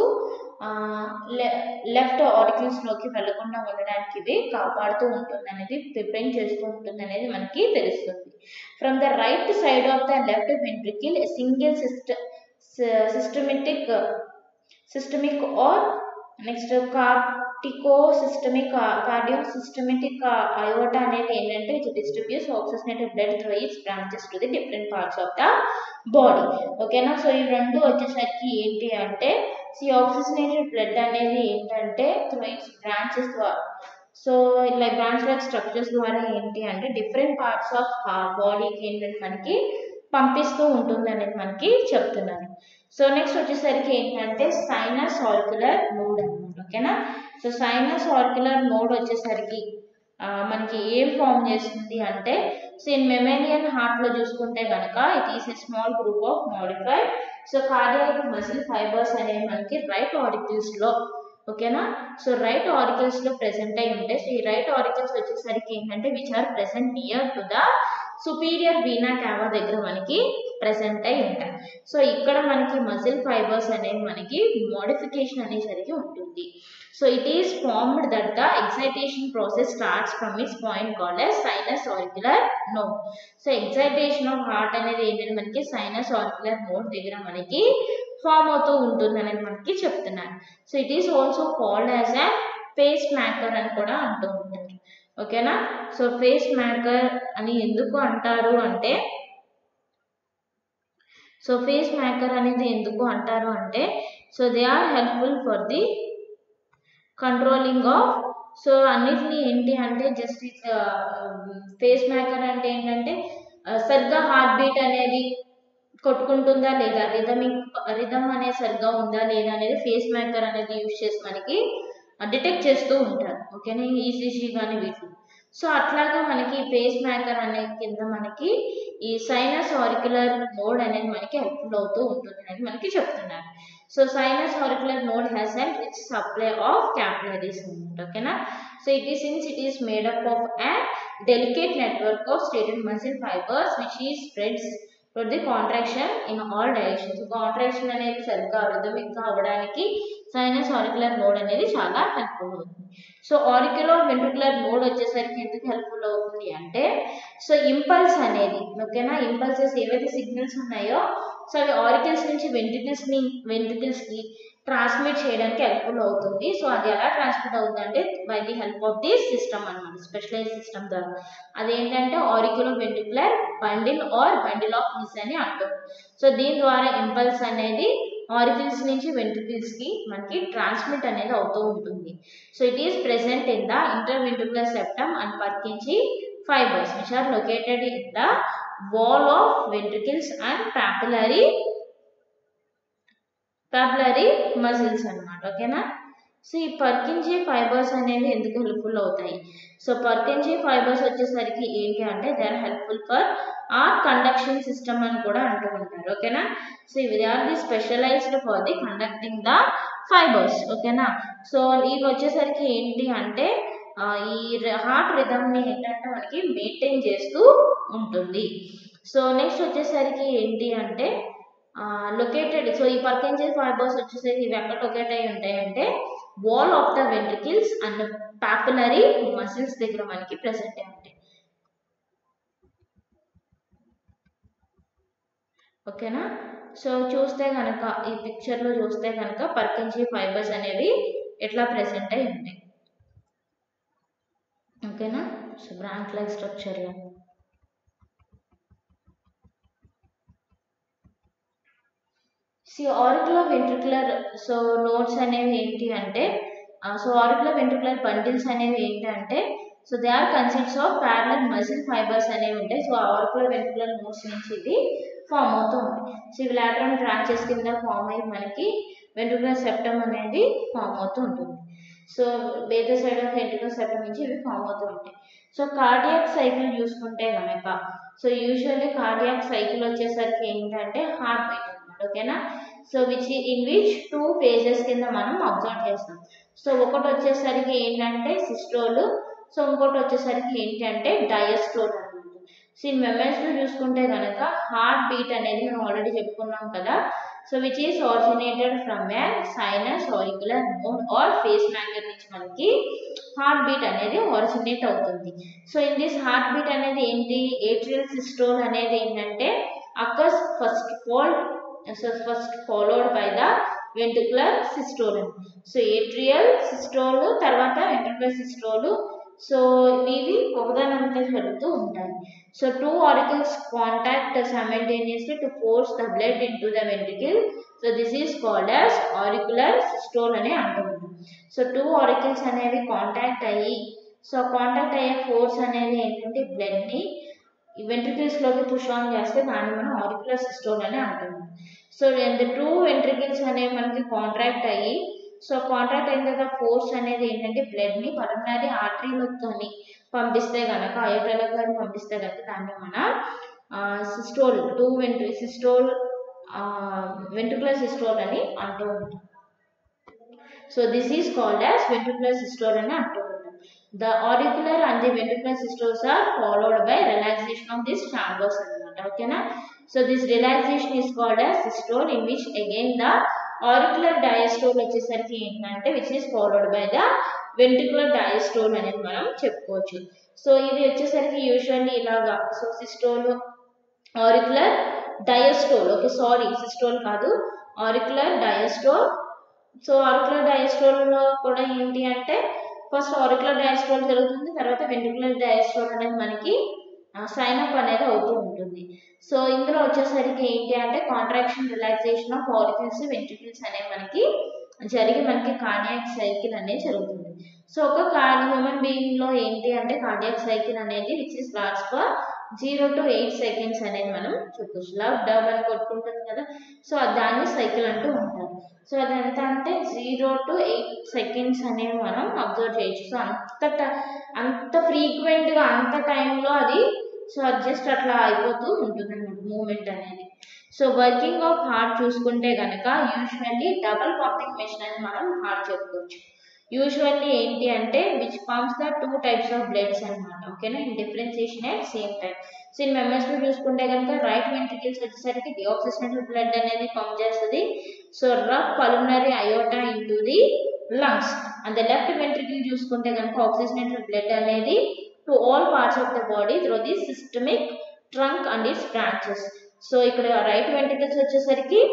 Speaker 1: లెఫ్ట్ ఆరికల్స్లోకి వెళ్లకుండా ఉండడానికి ఇవి కాపాడుతూ ఉంటుంది అనేది ప్రిపెంట్ చేస్తూ ఉంటుంది అనేది మనకి తెలుస్తుంది from the right side of the left ventricle single సిస్ట systematic systemic or next cortico systemic cardio systematic aorta అనేది ఏంటంటే it distributes oxygenated blood through its branches to the different parts of the body ఓకేనా సో ఈ రెండు వచ్చేసరికి ఏంటి అంటే ఈ ఆక్సిజనేటెడ్ బ్లడ్ అనేది ఏంటంటే త్రూ ఇట్స్ బ్రాంచెస్ ద్వారా సో ఇలా బ్రాంచ్ లైక్ స్ట్రక్చర్స్ ద్వారా ఏంటి అంటే డిఫరెంట్ పార్ట్స్ ఆఫ్ బాడీకి ఏంటంటే మనకి పంపిస్తూ ఉంటుంది అనేది మనకి చెప్తున్నాను సో నెక్స్ట్ వచ్చేసరికి ఏంటంటే సైనస్ ఆర్కులర్ నోడ్ అనమాట ఓకేనా సో సైనస్ ఆర్కులర్ నోడ్ వచ్చేసరికి మనకి ఏం ఫామ్ చేస్తుంది అంటే సో ఇన్ మెమేనియన్ హార్ట్లో చూసుకుంటే కనుక it is a small group of modified so cardiac muscle fibres అనేవి మనకి రైట్ ఆరికిల్స్లో ఓకేనా సో రైట్ ఆరికల్స్లో ప్రెసెంట్ అయి ఉంటాయి సో ఈ రైట్ ఆరికల్స్ వచ్చేసరికి ఏంటంటే which are present near to the superior vena cava దగ్గర మనకి ప్రెసెంట్ అయి ఉంటాయి సో ఇక్కడ మనకి మజిల్ ఫైబర్స్ అనేవి మనకి మోడిఫికేషన్ అనేది జరిగి ఉంటుంది so it is formed that the excitation process starts from its point called S sinus auricular node so excitation of heart అనేది ఏంటంటే మనకి సైనస్ ఆరిక్యులర్ నోడ్ దగ్గర మనకి ఫామ్ అవుతూ ఉంటుంది అనేది మనకి చెప్తున్నారు so it is also called as a pacemaker అని కూడా అంటూ ఉంటారు ఓకేనా సో ఫేస్ మ్యాకర్ అని ఎందుకు అంటారు అంటే సో ఫేస్ మ్యాకర్ అనేది ఎందుకు అంటారు అంటే so they are helpful for the controlling of so అన్నిటిని ఏంటి అంటే జస్ట్ ఫేస్ మేకర్ అంటే ఏంటంటే సరిగ్గా హార్ట్ బీట్ అనేది కొట్టుకుంటుందా లేదా రిథమిక్ రిథమ్ అనేది సరిగ్గా ఉందా లేదా అనేది ఫేస్ మేకర్ అనేది యూజ్ చేసి మనకి డిటెక్ట్ చేస్తూ ఉంటారు ఓకేనా ఈసీసీ కానీ వీటిని సో అట్లాగా మనకి ఫేస్ మేకర్ అనే కింద మనకి ఈ సైనస్ ఆరికులర్ నోడ్ అనేది మనకి హెల్ప్ఫుల్ అవుతూ ఉంటుంది అనేది మనకి చెప్తున్నారు so sinus auricular node has and rich supply of capillaries అనమాట ఓకేనా so it is since it is made up of a delicate network of striated muscle fibres which ఈ spreads for the contraction in all directions contraction అనేది సరిగ్గా రిథమిక్గా అవ్వడానికి సైనస్ ఆరికులర్ నోడ్ అనేది చాలా హెల్ప్ఫుల్ అవుతుంది సో ఆరిక్యులర్ వెంట్రుకులర్ నోడ్ వచ్చేసరికి ఎందుకు హెల్ప్ఫుల్ అవుతుంది అంటే సో ఇంపల్స్ అనేది ఓకేనా ఇంపల్సెస్ ఏవైతే సిగ్నల్స్ ఉన్నాయో సో అవి ఆరికల్స్ నుంచి వెంట్రికల్స్ని వెంట్రికల్స్కి ట్రాన్స్మిట్ చేయడానికి హెల్ప్ఫుల్ అవుతుంది సో అది ఎలా ట్రాన్స్మిట్ అవుతుంది అంటే by the help of the system అనమాట స్పెషలైజ్ సిస్టమ్ ద్వారా అదేంటంటే auricular ventricular bundle or bundle of His అని అంటాం సో దీని ద్వారా ఇంపల్స్ అనేది ఆరికిల్స్ నుంచి వెంట్రికిల్స్కి మనకి ట్రాన్స్మిట్ అనేది అవుతూ ఉంటుంది so it is present in the interventricular septum and Purkinje fibres which are located in the wall of ventricles and papillary papillary muscles అన్నమాట ఓకేనా సో ఈ పర్కింజీ ఫైబర్స్ అనేవి ఎందుకు హెల్ప్ఫుల్ అవుతాయి సో పర్కింజీ ఫైబర్స్ వచ్చేసరికి ఏంటి అంటే they are helpful for our conduction system అని కూడా అంటూ ఉంటారు ఓకేనా సో ఇవి are the specialised for the conducting the fibres ఓకేనా సో ఇవి వచ్చేసరికి ఏంటి అంటే ఆ, ఈ హార్ట్ రిథమ్ని ఏంటంటే మనకి మెయింటైన్ చేస్తూ ఉంటుంది సో నెక్స్ట్ వచ్చేసరికి ఏంటి అంటే లొకేటెడ్ సో ఈ పర్కెంజీ ఫైబర్స్ వచ్చేసరికి ఇవి ఎక్కడ లొకేట్ అయి ఉంటాయి అంటే wall of the ventricles and papillary muscles దగ్గర మనకి ప్రెసెంట్ అయి ఉంటాయి ఓకేనా సో చూస్తే కనుక ఈ పిక్చర్లో చూస్తే కనుక పర్కెంజీ ఫైబర్స్ అనేవి ఎట్లా ప్రెసెంట్ అయి ఉంటాయి ఓకేనా సో బ్రాంక్ లైక్ స్ట్రక్చర్లో సి ఆరికులర్ వెంట్రికులర్ సో నోట్స్ అనేవి ఏంటి అంటే సో ఆరికులర్ వెంట్రికులర్ బండిల్స్ అనేవి ఏంటి అంటే so they are consists of parallel muscle fibres అనేవి ఉంటాయి సో ఆరికులర్ వెంట్రికులర్ నోట్స్ నుంచి ఇది ఫామ్ అవుతూ ఉంటాయి సో ఇవి లాటరల్ బ్రాంచెస్ కింద ఫామ్ అయ్యి మనకి వెంట్రికులర్ సెప్టమ్ అనేది ఫామ్ అవుతూ ఉంటుంది so by the side of ventricular septum నుంచి ఇవి ఫామ్ అవుతూ ఉంటాయి సో కార్డియాక్ సైకిల్ చూసుకుంటే కనుక సో యూజువల్లీ కార్డియాక్ సైకిల్ వచ్చేసరికి ఏంటంటే హార్ట్ బీట్ అనమాట ఓకేనా so which in which two phases కింద మనం అబ్జర్వ్ చేస్తాం సో ఒకటి వచ్చేసరికి ఏంటంటే సిస్టోల్ సో ఇంకోటి వచ్చేసరికి ఏంటి అంటే డయస్టోల్ అనమాట సో ఈ మెమరీస్లో చూసుకుంటే కనుక హార్ట్ బీట్ అనేది మనం ఆల్రెడీ చెప్పుకున్నాం కదా so which is originated from a sinus auricular node or pacemaker నుంచి మనకి హార్ట్ బీట్ అనేది ఆరిజినేట్ అవుతుంది so in this heart beat అనేది ఏంటి ఏట్రియల్ సిస్టోల్ అనేది ఏంటంటే occurs first fall so first followed by the ventricular systole so atrial systole తర్వాత వెంట్రుకులర్ సిస్టోల్ సో ఇవి ఒకదానంతా జరుగుతూ ఉంటాయి so two auricles contact simultaneously to force the blood in to the ventricle so this is called as auricular systole అని అంటున్నాం సో టూ ఆరికల్స్ అనేవి కాంటాక్ట్ అయ్యి సో కాంటాక్ట్ అయ్యే ఫోర్స్ అనేది ఏంటంటే బ్లడ్ని వెంట్రికల్స్లోకి పుష్ ఆన్ చేస్తే దాన్ని మనం ఆరికులర్ సిస్టోల్ అని అంటున్నాం సో ద టూ వెంట్రికల్స్ అనేవి మనకి కాంట్రాక్ట్ అయ్యి సో కాంట్రాక్ట్ అయిన తర్వాత ఫోర్స్ అనేది ఏంటంటే బ్లడ్ని పల్మనరీ ఆర్టరీలతోని పంపిస్తే కనుక అయోటలకు కానీ పంపిస్తే కనుక దాన్ని మన సిస్టోల్ టూ వెంట్రి సిస్టోల్ వెంట్రుకులర్ సిస్టోల్ అని అంటూ ఉంటాం so this is called as ventricular systole అని అంటూ ఉంటాం the auricular and the ventricular systoles are followed by relaxation of this chambers అనమాట ఓకేనా so this relaxation is called as systole in which again the auricular diastole వచ్చేసరికి ఏంటంటే which is followed by the ventricular diastole అనేది మనం చెప్పుకోవచ్చు సో ఇది వచ్చేసరికి యూజువల్లీ ఇలాగా so systole auricular diastole okay sorry systole కాదు ఆరికులర్ డయాస్టోల్ సో ఆరికులర్ డయాస్టోల్లో కూడా ఏంటి అంటే ఫస్ట్ ఆరికులర్ డయాస్టోల్ జరుగుతుంది తర్వాత వెంట్రికులర్ డయాస్టోల్ అనేది మనకి సైన్ అప్ అనేది అవుతూ ఉంటుంది సో ఇందులో వచ్చేసరికి ఏంటి అంటే contraction relaxation of auricles ventricles అనేవి మనకి జరిగి మనకి కార్డియాక్ సైకిల్ అనేది జరుగుతుంది సో ఒక కార్డి హ్యూమన్ బీయింగ్ లో ఏంటి అంటే కార్డియాక్ సైకిల్ అనేది which is last for zero to eight seconds అనేది మనం చెప్పొచ్చు లవ్ డబ్ అని కొట్టుకుంటుంది కదా సో దాన్ని సైకిల్ అంటూ ఉంటారు సో అది ఎంత అంటే జీరో టు ఎయిట్ సెకండ్స్ అనేవి మనం అబ్జర్వ్ చేయొచ్చు సో అంత అంత ఫ్రీక్వెంట్గా అంత టైంలో అది సో అది జస్ట్ అట్లా అయిపోతూ ఉంటుంది అన్నమాట మూమెంట్ అనేది సో వర్కింగ్ ఆఫ్ హార్ట్ చూసుకుంటే కనుక యూజువల్లీ డబల్ పంపింగ్ మెషిన్ అని మనం హార్ట్ చెప్పుకోవచ్చు యూజువల్లీ ఏంటి అంటే which pumps the two types of bloods అనమాట ఓకేనా in differentiation at same time so in మెంబర్స్లో చూసుకుంటే కనుక రైట్ వెంట్రికల్స్ వచ్చేసరికి డిఆక్సిజనేటెడ్ బ్లడ్ అనేది పంప్ చేస్తుంది so rough pulmonary aorta into the lungs and the left ventricle చూసుకుంటే కనుక ఆక్సిజనేటెడ్ బ్లడ్ అనేది to all parts of the body through the systemic trunk and its branches so ఇక్కడ రైట్ వెంట్రికల్స్ వచ్చేసరికి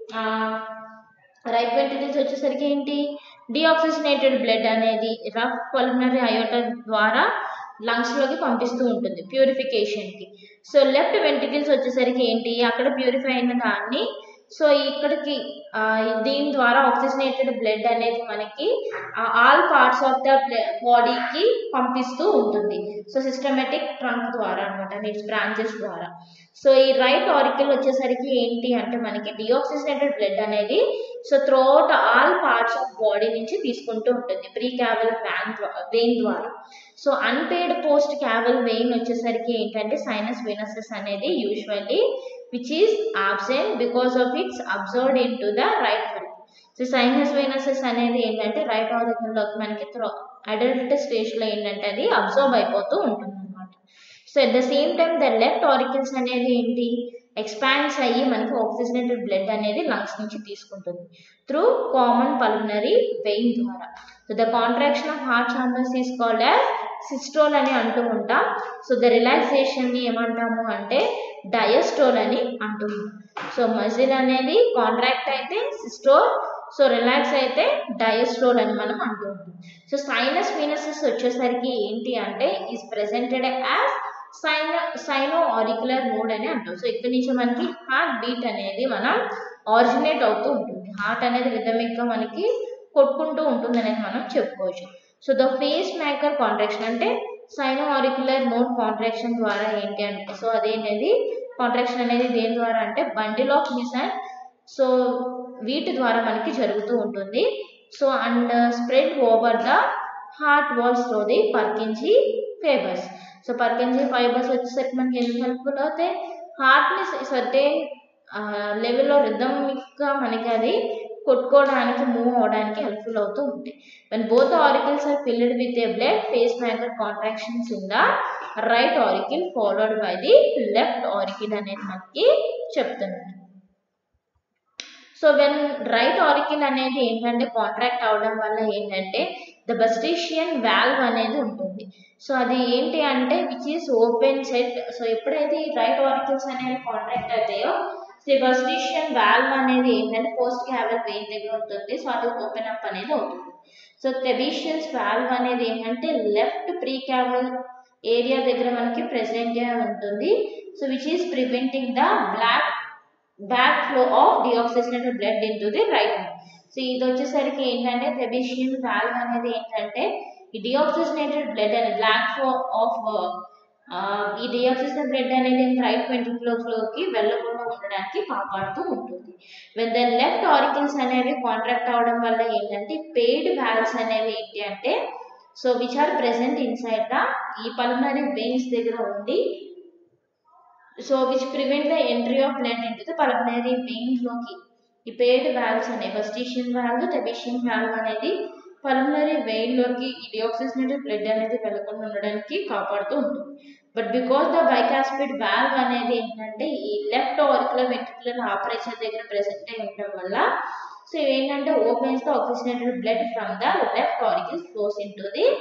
Speaker 1: రైట్ వెంట్రికల్స్ వచ్చేసరికి ఏంటి డిఆక్సిజనేటెడ్ బ్లడ్ అనేది రఫ్ పల్మనరీ అయోటా ద్వారా లంగ్స్లోకి పంపిస్తూ ఉంటుంది ప్యూరిఫికేషన్కి సో లెఫ్ట్ వెంట్రికల్స్ వచ్చేసరికి ఏంటి అక్కడ ప్యూరిఫై అయిన దాన్ని సో ఇక్కడికి ఆ, దీని ద్వారా ఆక్సిజనేటెడ్ బ్లడ్ అనేది మనకి ఆల్ పార్ట్స్ ఆఫ్ ద బాడీకి పంపిస్తూ ఉంటుంది సో సిస్టమేటిక్ ట్రంక్ ద్వారా అనమాట నీట్స్ బ్రాంచెస్ ద్వారా సో ఈ రైట్ ఆరికల్ వచ్చేసరికి ఏంటి అంటే మనకి డిఆక్సిజనేటెడ్ బ్లడ్ అనేది so throughout all parts of body నుంచి తీసుకుంటూ ఉంటుంది ప్రీ క్యావల్ వ్యాన్ వెయిన్ ద్వారా so unpaired post Cavill vein వచ్చేసరికి ఏంటంటే సైనస్ వెనసెస్ అనేది usually which is absent because of its observed in to the right so sinus venosus అనేది ఏంటంటే రైట్ ఆరికల్లోకి మనకి త్రో అడల్ట్ స్టేజ్లో ఏంటంటే అది అబ్జర్వ్ అయిపోతూ ఉంటుంది అనమాట so at the same time the left auricles అనేది ఏంటి ఎక్స్పాండ్స్ అయ్యి మనకి ఆక్సిజనేటెడ్ బ్లడ్ అనేది లంగ్స్ నుంచి తీసుకుంటుంది త్రూ కామన్ పల్మనరీ వెయిన్ ద్వారా so the contraction of heart chambers is called as systole అని అంటూ ఉంటాం సో ద రిలాక్సేషన్ని ఏమంటాము అంటే డయస్టోల్ అని అంటున్నాం సో మజిల్ అనేది కాంట్రాక్ట్ అయితే సిస్టోల్ సో రిలాక్స్ అయితే డయస్ట్రోల్ అని మనం అంటూ ఉంటాం సో సైనస్ వీనసెస్ వచ్చేసరికి ఏంటి అంటే is presented as sino sino auricular node అని అంటాం సో ఇక్కడ నుంచి మనకి హార్ట్ బీట్ అనేది మనం ఆరిజినేట్ అవుతూ ఉంటుంది హార్ట్ అనేది రిథమిక్గా మనకి కొట్టుకుంటూ ఉంటుంది అనేది మనం చెప్పుకోవచ్చు so the pacemaker contraction అంటే సైనో ఆరికులర్ మోడ్ కాంట్రాక్షన్ ద్వారా ఏంటి అంటే సో అదేంటది కాంట్రాక్షన్ అనేది దేని ద్వారా అంటే బండిల్ ఆఫ్ మిసన్ సో వీటి ద్వారా మనకి జరుగుతూ ఉంటుంది so and spread over the heart walls తో the Purkinje fibres so Purkinje fibres వచ్చేసరికి మనకి ఎందుకు హెల్ప్ఫుల్ అవుతాయి హార్ట్ని సర్టెన్ లెవెల్లో రిథమిక్గా మనకి అది కొట్టుకోవడానికి మూవ్ అవడానికి హెల్ప్ఫుల్ అవుతూ ఉంటాయి when both the auricles are filled with a blood pacemaker contractions in the right auricle followed by the left auricle అనేది మనకి చెప్తున్నారు సో వెన్ రైట్ ఆరికిల్ అనేది ఏంటంటే కాంట్రాక్ట్ అవడం వల్ల ఏంటంటే ద బస్టేషియన్ వాల్వ్ అనేది ఉంటుంది సో అది ఏంటి అంటే which is open set so ఎప్పుడైతే ఈ రైట్ ఆరికిల్స్ అనేవి కాంట్రాక్ట్ అవుతాయో సో ఈ బస్టేషియన్ వాల్వ్ అనేది ఏంటంటే పోస్ట్ క్యావల్ వెయిన్ దగ్గర ఉంటుంది సో అది ఓపెన్ అప్ అనేది అవుతుంది సో టెబిషియన్స్ వాల్వ్ అనేది ఏంటంటే లెఫ్ట్ ప్రీ క్యావల్ ఏరియా దగ్గర మనకి ప్రెసెంట్ ఉంటుంది so which is preventing the block back flow of deoxygenated blood in to the right so ఇది వచ్చేసరికి ఏంటంటే టెబిషియన్ వాల్వ్ అనేది ఏంటంటే ఈ డిఆక్సిజనేటెడ్ బ్లడ్ అనేది బ్లాక్ ఫ్లో ఆఫ్ ఈ డిఆక్సిజన్ బ్లడ్ అనేది రైట్ వెంట్రుకలోకి వెళ్ళకుండా ఉండడానికి కాపాడుతూ ఉంటుంది వెన్ ద లెఫ్ట్ ఆరికల్స్ అనేవి కాంట్రాక్ట్ అవడం వల్ల ఏంటంటే పెయిడ్ వాల్వ్స్ అనేవి ఏంటి అంటే so which are present inside the ఈ పల్మనరీ వెయిన్స్ దగ్గర ఉండి so which prevent the entry of blood into the pulmonary వెయిన్లోకి ఈ పెయిడ్ వాల్వ్స్ అనేవి ఫస్టిషియన్ వాల్వ్ టెబిషియన్ వాల్వ్ అనేది పల్మనరీ వెయిన్లోకి ఈ డిఆక్సిజనేటెడ్ బ్లడ్ అనేది వెళ్ళకుండా ఉండడానికి కాపాడుతూ ఉంటుంది but because the bicuspid valve అనేది ఏంటంటే ఈ లెఫ్ట్ ఆరికులర్ వెంట్రికులర్ ఆపరేషన్ దగ్గర ప్రెసెంట్ అయి ఉండడం వల్ల సో ఏంటంటే opens the oxygenated blood from the left auricle flows in to the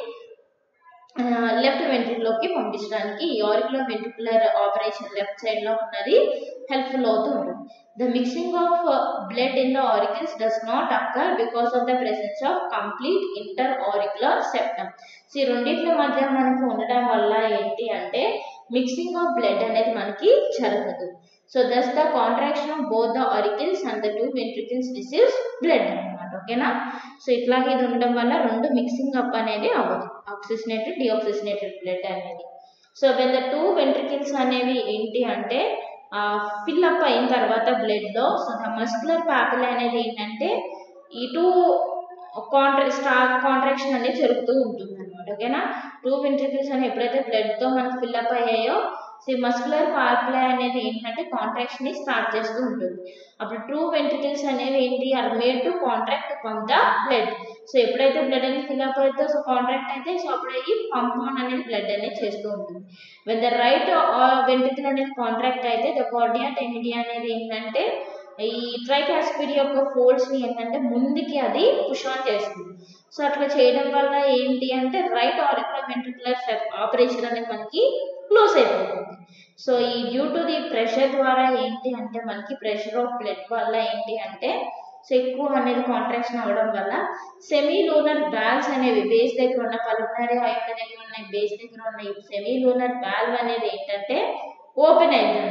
Speaker 1: left వెంట్రికులోకి పంపించడానికి ఈ auricular ventricular operation left side లో ఉన్నది హెల్ప్ఫుల్ అవుతూ ఉంటుంది the mixing of blood in the auricles does not occur because of the presence of complete inter auricular septum so ఈ రెండింటి మధ్య మనకి ఉండడం వల్ల ఏంటి అంటే మిక్సింగ్ ఆఫ్ బ్లడ్ అనేది మనకి జరగదు so thus the contraction of both the auricles and the two ventricles receives blood అనమాట ఓకేనా సో ఇట్లాగే ఇది ఉండడం వల్ల రెండు మిక్సింగ్ అప్ అనేది అవ్వదు ఆక్సిజనేటెడ్ డిఆక్సిజనేటెడ్ బ్లడ్ అనేది so when the two ventricles అనేవి ఏంటి అంటే ఫిల్ అప్ అయిన తర్వాత బ్లడ్లో సో ద మస్కులర్ ప్యాపిల్ అనేది ఏంటంటే ఈ టూ కాంట్రా స్టా కాంట్రాక్షన్ అనేది జరుగుతూ ఉంటుంది అనమాట ఓకేనా టూ వెంట్రికల్స్ అనేవి ఎప్పుడైతే బ్లడ్తో మనకు ఫిల్ అప్ అయ్యాయో సో మస్కులర్ పార్ప్లే అనేది ఏంటంటే కాంట్రాక్షన్ ని స్టార్ట్ చేస్తూ ఉంటుంది అప్పుడు ట్రూ వెంట్రికల్స్ అనేవి ఏంటి are made to contract pump the blood so ఎప్పుడైతే బ్లడ్ అనేది ఫిల్ అప్ అవుతుందో సో కాంట్రాక్ట్ అయితే సో అప్పుడు ఈ పంప్ ఆన్ అనేది బ్లడ్ అనేది చేస్తూ ఉంటుంది వెన్ ద రైట్ వెంట్రికల్ అనేది కాంట్రాక్ట్ అయితే ద కార్డియా టెనిడియా అనేది ఏంటంటే ఈ ట్రైకాస్పిడ్ యొక్క ఫోల్డ్స్ ని ఏంటంటే ముందుకి అది పుష్ ఆన్ చేస్తుంది సో అట్లా చేయడం వల్ల ఏంటి అంటే రైట్ ఆరికులర్ వెంట్రికులర్ ఆపరేషన్ అనేది మనకి క్లోజ్ అయిపోతుంది సో ఈ డ్యూ టు ది ప్రెషర్ ద్వారా ఏంటి అంటే మనకి ప్రెషర్ ఆఫ్ బ్లడ్ వల్ల ఏంటి అంటే సో ఎక్కువ అనేది కాంట్రాక్షన్ అవ్వడం వల్ల సెమీ లూనర్ వాల్వ్స్ అనేవి బేస్ దగ్గర ఉన్న పల్మనరీ ఆయిల్ దగ్గర ఉన్న బేస్ దగ్గర ఉన్న ఈ సెమీ లూనర్ వాల్వ్ అనేది ఏంటంటే ఓపెన్ అయింది అనమాట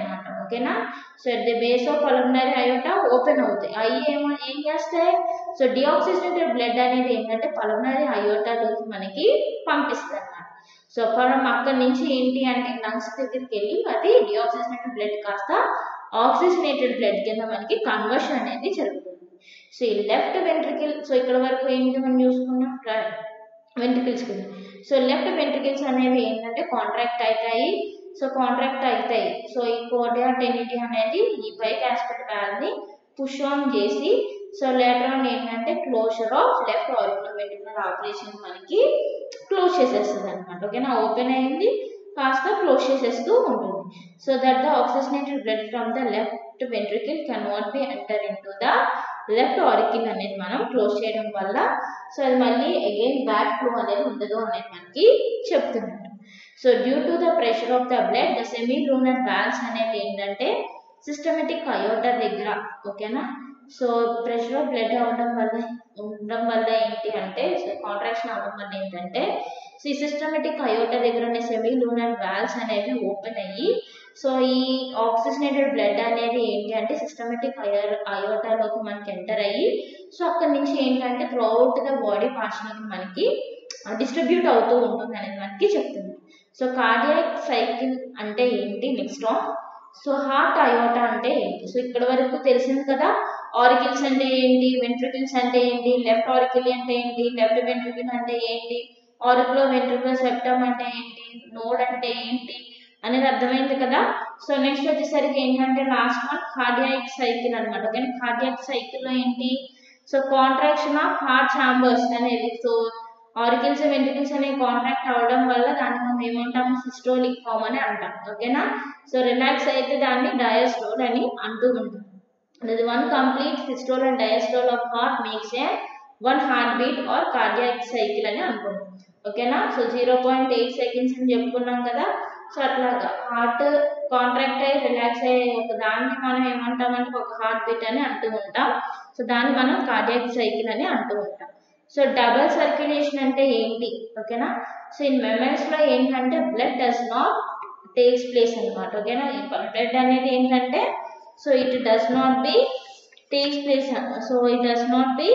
Speaker 1: ఓకేనా so at the base of pulmonary aorta open అవుతాయి అవి ఏమో ఏం చేస్తాయి సో డిఆక్సిజనేటెడ్ బ్లడ్ అనేది ఏంటంటే పల్మనరీ అయోటాలోకి మనకి పంపిస్తుంది అన్నమాట సో మనం అక్కడి నుంచి ఏంటి అంటే లంగ్స్ దగ్గరికి వెళ్ళి అది డిఆక్సిజనేటెడ్ బ్లడ్ కాస్త ఆక్సిజనేటెడ్ బ్లడ్ కింద మనకి కన్వర్షన్ అనేది జరుగుతుంది సో ఈ లెఫ్ట్ వెంట్రికల్ సో ఇక్కడ వరకు ఏంటి మనం చూసుకున్నాం వెంట్రికల్స్ కింద సో లెఫ్ట్ వెంట్రికల్స్ అనేవి ఏంటంటే కాంట్రాక్ట్ అవుతాయి సో కాంట్రాక్ట్ అవుతాయి సో ఈ కోడియా టెనిటీ అనేది ఈ బైక్ ఆస్పెక్ట్ వ్యాల్ని పుష్ ఆన్ చేసి సో లేటర్ ఆన్ ఏంటంటే closure of left auricular ventricular operation మనకి క్లోజ్ చేసేస్తుంది అనమాట ఓకేనా ఓపెన్ అయింది కాస్త క్లోజ్ చేసేస్తూ ఉంటుంది so that the oxygenated blood from the left ventricle can not be enter in to the left auricle అనేది మనం క్లోజ్ చేయడం వల్ల సో అది మళ్ళీ అగైన్ బ్యాక్ ఫ్లో అనేది ఉండదు అనేది మనకి చెప్తున్నట్టు so due to the pressure of the blood the semi lunar walls అనేది ఏంటంటే సిస్టమేటిక్ అయోటా దగ్గర ఓకేనా సో ప్రెషర్ ఆఫ్ బ్లడ్ అవ్వడం వల్ల ఉండడం వల్ల ఏంటి అంటే కాంట్రాక్షన్ అవ్వడం వల్ల ఏంటంటే సో ఈ సిస్టమేటిక్ అయోటా దగ్గర ఉన్న సెమీ లూనర్ వాల్స్ అనేవి ఓపెన్ అయ్యి సో ఈ ఆక్సిజనేటెడ్ బ్లడ్ అనేది ఏంటి అంటే సిస్టమేటిక్ అయో అయోటాలోకి మనకి ఎంటర్ అయ్యి సో అక్కడి నుంచి ఏంటంటే త్రూ అవుట్ ద బాడీ పార్ట్స్లోకి మనకి డిస్ట్రిబ్యూట్ అవుతూ ఉంటుంది అనేది మనకి చెప్తుంది సో కార్డియాక్ సైకిల్ అంటే ఏంటి నెక్స్ట్ సో హార్ట్ అయోటా అంటే ఏంటి సో ఇక్కడ వరకు తెలిసింది కదా ఆరికిల్స్ అంటే ఏంటి వెంట్రికల్స్ అంటే ఏంటి లెఫ్ట్ ఆరికిల్ అంటే ఏంటి లెఫ్ట్ వెంట్రికల్ అంటే ఏంటి ఆరికులో వెంట్రికులర్ సెప్టమ్ అంటే ఏంటి నోడ్ అంటే ఏంటి అనేది అర్థమైంది కదా సో నెక్స్ట్ వచ్చేసరికి ఏంటంటే లాస్ట్ వన్ కార్డియాక్ సైకిల్ అనమాట ఓకే కార్డియాక్ సైకిల్లో ఏంటి so contraction of heart chambers అనేది సో ఆరికిల్స్ వెంట్రికల్స్ అనేవి కాంట్రాక్ట్ అవ్వడం వల్ల దాన్ని మనం ఏమంటాము సిస్టోలిక్ ఫామ్ అని అంటాం ఓకేనా సో రిలాక్స్ అయితే దాన్ని డయాస్టోల్ అని అంటూ ఉంటాం అది one complete systole and diastole of heart makes a one heart beat or cardiac cycle అని అనుకుంటాం ఓకేనా so zero point eight seconds అని చెప్పుకున్నాం కదా సో అట్లాగా హార్ట్ కాంట్రాక్ట్ అయ్యి రిలాక్స్ అయ్యే ఒక దాన్ని మనం ఏమంటామంటే ఒక హార్ట్ బీట్ అని అంటూ ఉంటాం సో దాన్ని మనం కార్డియాక్ సైకిల్ అని అంటూ ఉంటాం సో డబల్ సర్క్యులేషన్ అంటే ఏంటి ఓకేనా సో ఇన్ మెమరీస్లో ఏంటంటే blood does not takes place అనమాట ఓకేనా ఈ బ్లడ్ అనేది ఏంటంటే so it does not be takes place so it does not be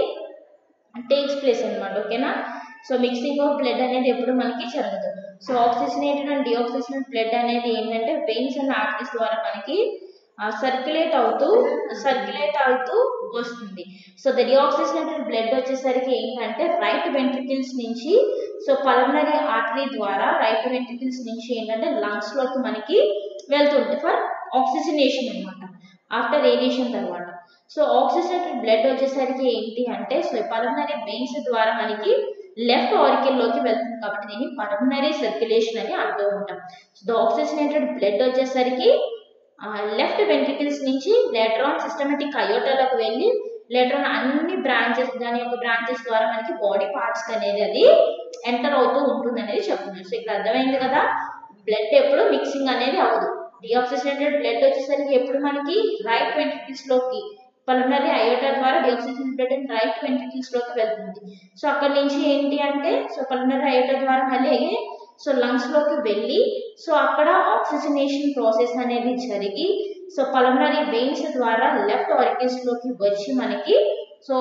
Speaker 1: takes place అనమాట ఓకేనా సో మిక్సింగ్ ఆఫ్ బ్లడ్ అనేది ఎప్పుడు మనకి జరగదు so oxygenated and deoxygenated blood అనేది ఏంటంటే వెయిన్స్ అండ్ ఆర్టరీస్ ద్వారా మనకి సర్క్యులేట్ అవుతూ సర్క్యులేట్ అవుతూ వస్తుంది సో ద డిఆక్సిజనేటెడ్ బ్లడ్ వచ్చేసరికి ఏంటంటే రైట్ వెంట్రికల్స్ నుంచి సో పల్మనరీ ఆర్టరీ ద్వారా రైట్ వెంట్రికల్స్ నుంచి ఏంటంటే లంగ్స్ లోకి మనకి వెళ్తుంది ఫర్ ఆక్సిజనేషన్ అనమాట ఆఫ్టర్ రేడియేషన్ తర్వాత సో ఆక్సిజనేటెడ్ బ్లడ్ వచ్చేసరికి ఏంటి అంటే సో పల్మనరీ వెయిన్స్ ద్వారా మనకి లెఫ్ట్ ఆరికల్లోకి వెళ్తుంది కాబట్టి దీన్ని పల్మనరీ సర్క్యులేషన్ అని అంటూ ఉంటాం సో ద ఆక్సిజనేటెడ్ బ్లడ్ వచ్చేసరికి లెఫ్ట్ వెంట్రికల్స్ నుంచి లేటర్ ఆన్ సిస్టమేటిక్ అయోటాలోకి వెళ్ళి లేటర్ ఆన్ అన్ని బ్రాంచెస్ దాని యొక్క బ్రాంచెస్ ద్వారా మనకి బాడీ పార్ట్స్ అనేది అది ఎంటర్ అవుతూ ఉంటుంది అనేది చెప్తున్నాను సో ఇక్కడ అర్థమైంది కదా బ్లడ్ ఎప్పుడు మిక్సింగ్ అనేది అవ్వదు డిఆక్సిజనేటెడ్ బ్లడ్ వచ్చేసరికి ఎప్పుడు మనకి రైట్ వెంట్రికల్స్ లోకి పల్మనరీ అయోటా ద్వారా deoxygen blood and right ventricles లోకి వెళ్తుంది సో అక్కడ నుంచి ఏంటి అంటే సో పల్మనరీ అయోటా ద్వారా మళ్ళీ సో లంగ్స్ లోకి వెళ్ళి సో అక్కడ ఆక్సిజనేషన్ ప్రాసెస్ అనేది జరిగి సో పల్మనరీ వెయిన్స్ ద్వారా లెఫ్ట్ ఆరికిల్స్ లోకి వచ్చి మనకి సో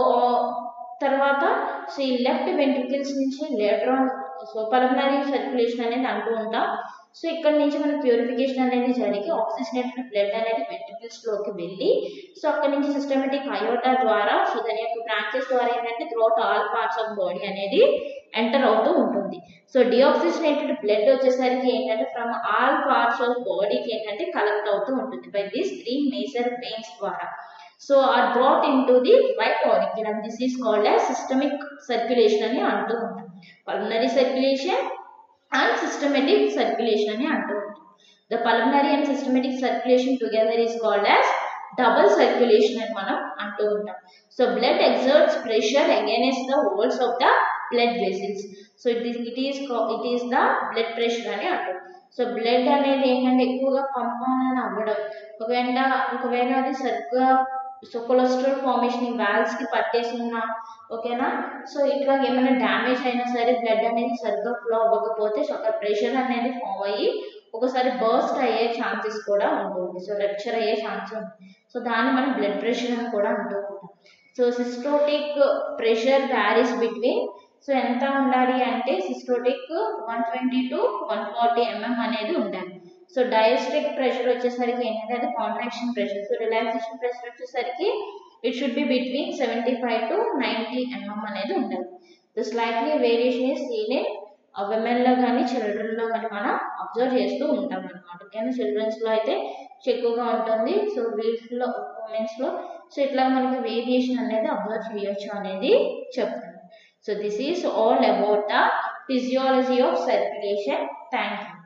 Speaker 1: తర్వాత సో ఈ లెఫ్ట్ వెంట్రికల్స్ నుంచి లేటర్ సో పల్మనరీ సర్క్యులేషన్ అనేది అంటూ ఉంటాం సో ఇక్కడ నుంచి మనకి ప్యూరిఫికేషన్ అనేది జరిగి ఆక్సిజనేటెడ్ బ్లడ్ అనేది వెంట్రికల్స్ లోకి వెళ్ళి సో అక్కడ నుంచి సిస్టమేటిక్ అయోటా ద్వారా సో దాని యొక్క బ్రాంచెస్ ద్వారా ఏంటంటే throughout all parts of body అనేది ఎంటర్ అవుతూ ఉంటుంది సో డిఆక్సిజనేటెడ్ బ్లడ్ వచ్చేసరికి ఏంటంటే ఫ్రమ్ ఆల్ పార్ట్స్ ఆఫ్ బాడీకి ఏంటంటే కలెక్ట్ అవుతూ ఉంటుంది by these three major veins ద్వారా so are brought in to the right auricle and this is called as systemic circulation అని అంటూ ఉంటాం pulmonary circulation and systematic circulation అని అంటూ ఉంటాం the pulmonary and systematic circulation together is called as double circulation అని మనం అంటూ ఉంటాం so blood exerts pressure against the walls of the blood vessels so it is it is it is the blood pressure అని అంటాం సో బ్లడ్ అనేది ఏంటంటే ఎక్కువగా పంప్ అని అవ్వడం ఒకవేళ ఒకవేళ అది సరిగ్గా సో కొలెస్ట్రాల్ ఫార్మేషన్ వాల్స్ కి పట్టేసి ఉన్నా ఓకేనా సో ఇట్లా ఏమైనా డ్యామేజ్ అయినా సరే బ్లడ్ అనేది సరిగ్గా ఫ్లో అవ్వకపోతే సో అక్కడ ప్రెషర్ అనేది ఫామ్ అయ్యి ఒకసారి బర్స్ట్ అయ్యే ఛాన్సెస్ కూడా ఉంటుంది సో రప్చర్ అయ్యే ఛాన్స్ ఉంది సో దాన్ని మనం బ్లడ్ ప్రెషర్ అని కూడా అంటూ ఉంటాం so systolic pressure varies between so ఎంత ఉండాలి అంటే systolic one twenty to one forty mm అనేది ఉండాలి సో డయాస్టిక్ ప్రెషర్ వచ్చేసరికి ఏంటంటే అది contraction pressure so relaxation pressure వచ్చేసరికి it should be between seventy five to ninety mm అనేది ఉండాలి the slightly variation is seen in విమెన్లో కానీ చిల్డ్రన్లో కానీ మనం అబ్జర్వ్ చేస్తూ ఉంటాం అనమాట ఓకేనా చిల్డ్రన్స్లో అయితే ఎక్కువగా ఉంటుంది సో వీటిలో ఉమెన్స్లో సో ఇట్లా మనకి వేరియేషన్ అనేది అబ్జర్వ్ చేయొచ్చు అనేది చెప్తాను so this is all about the physiology of circulation thank you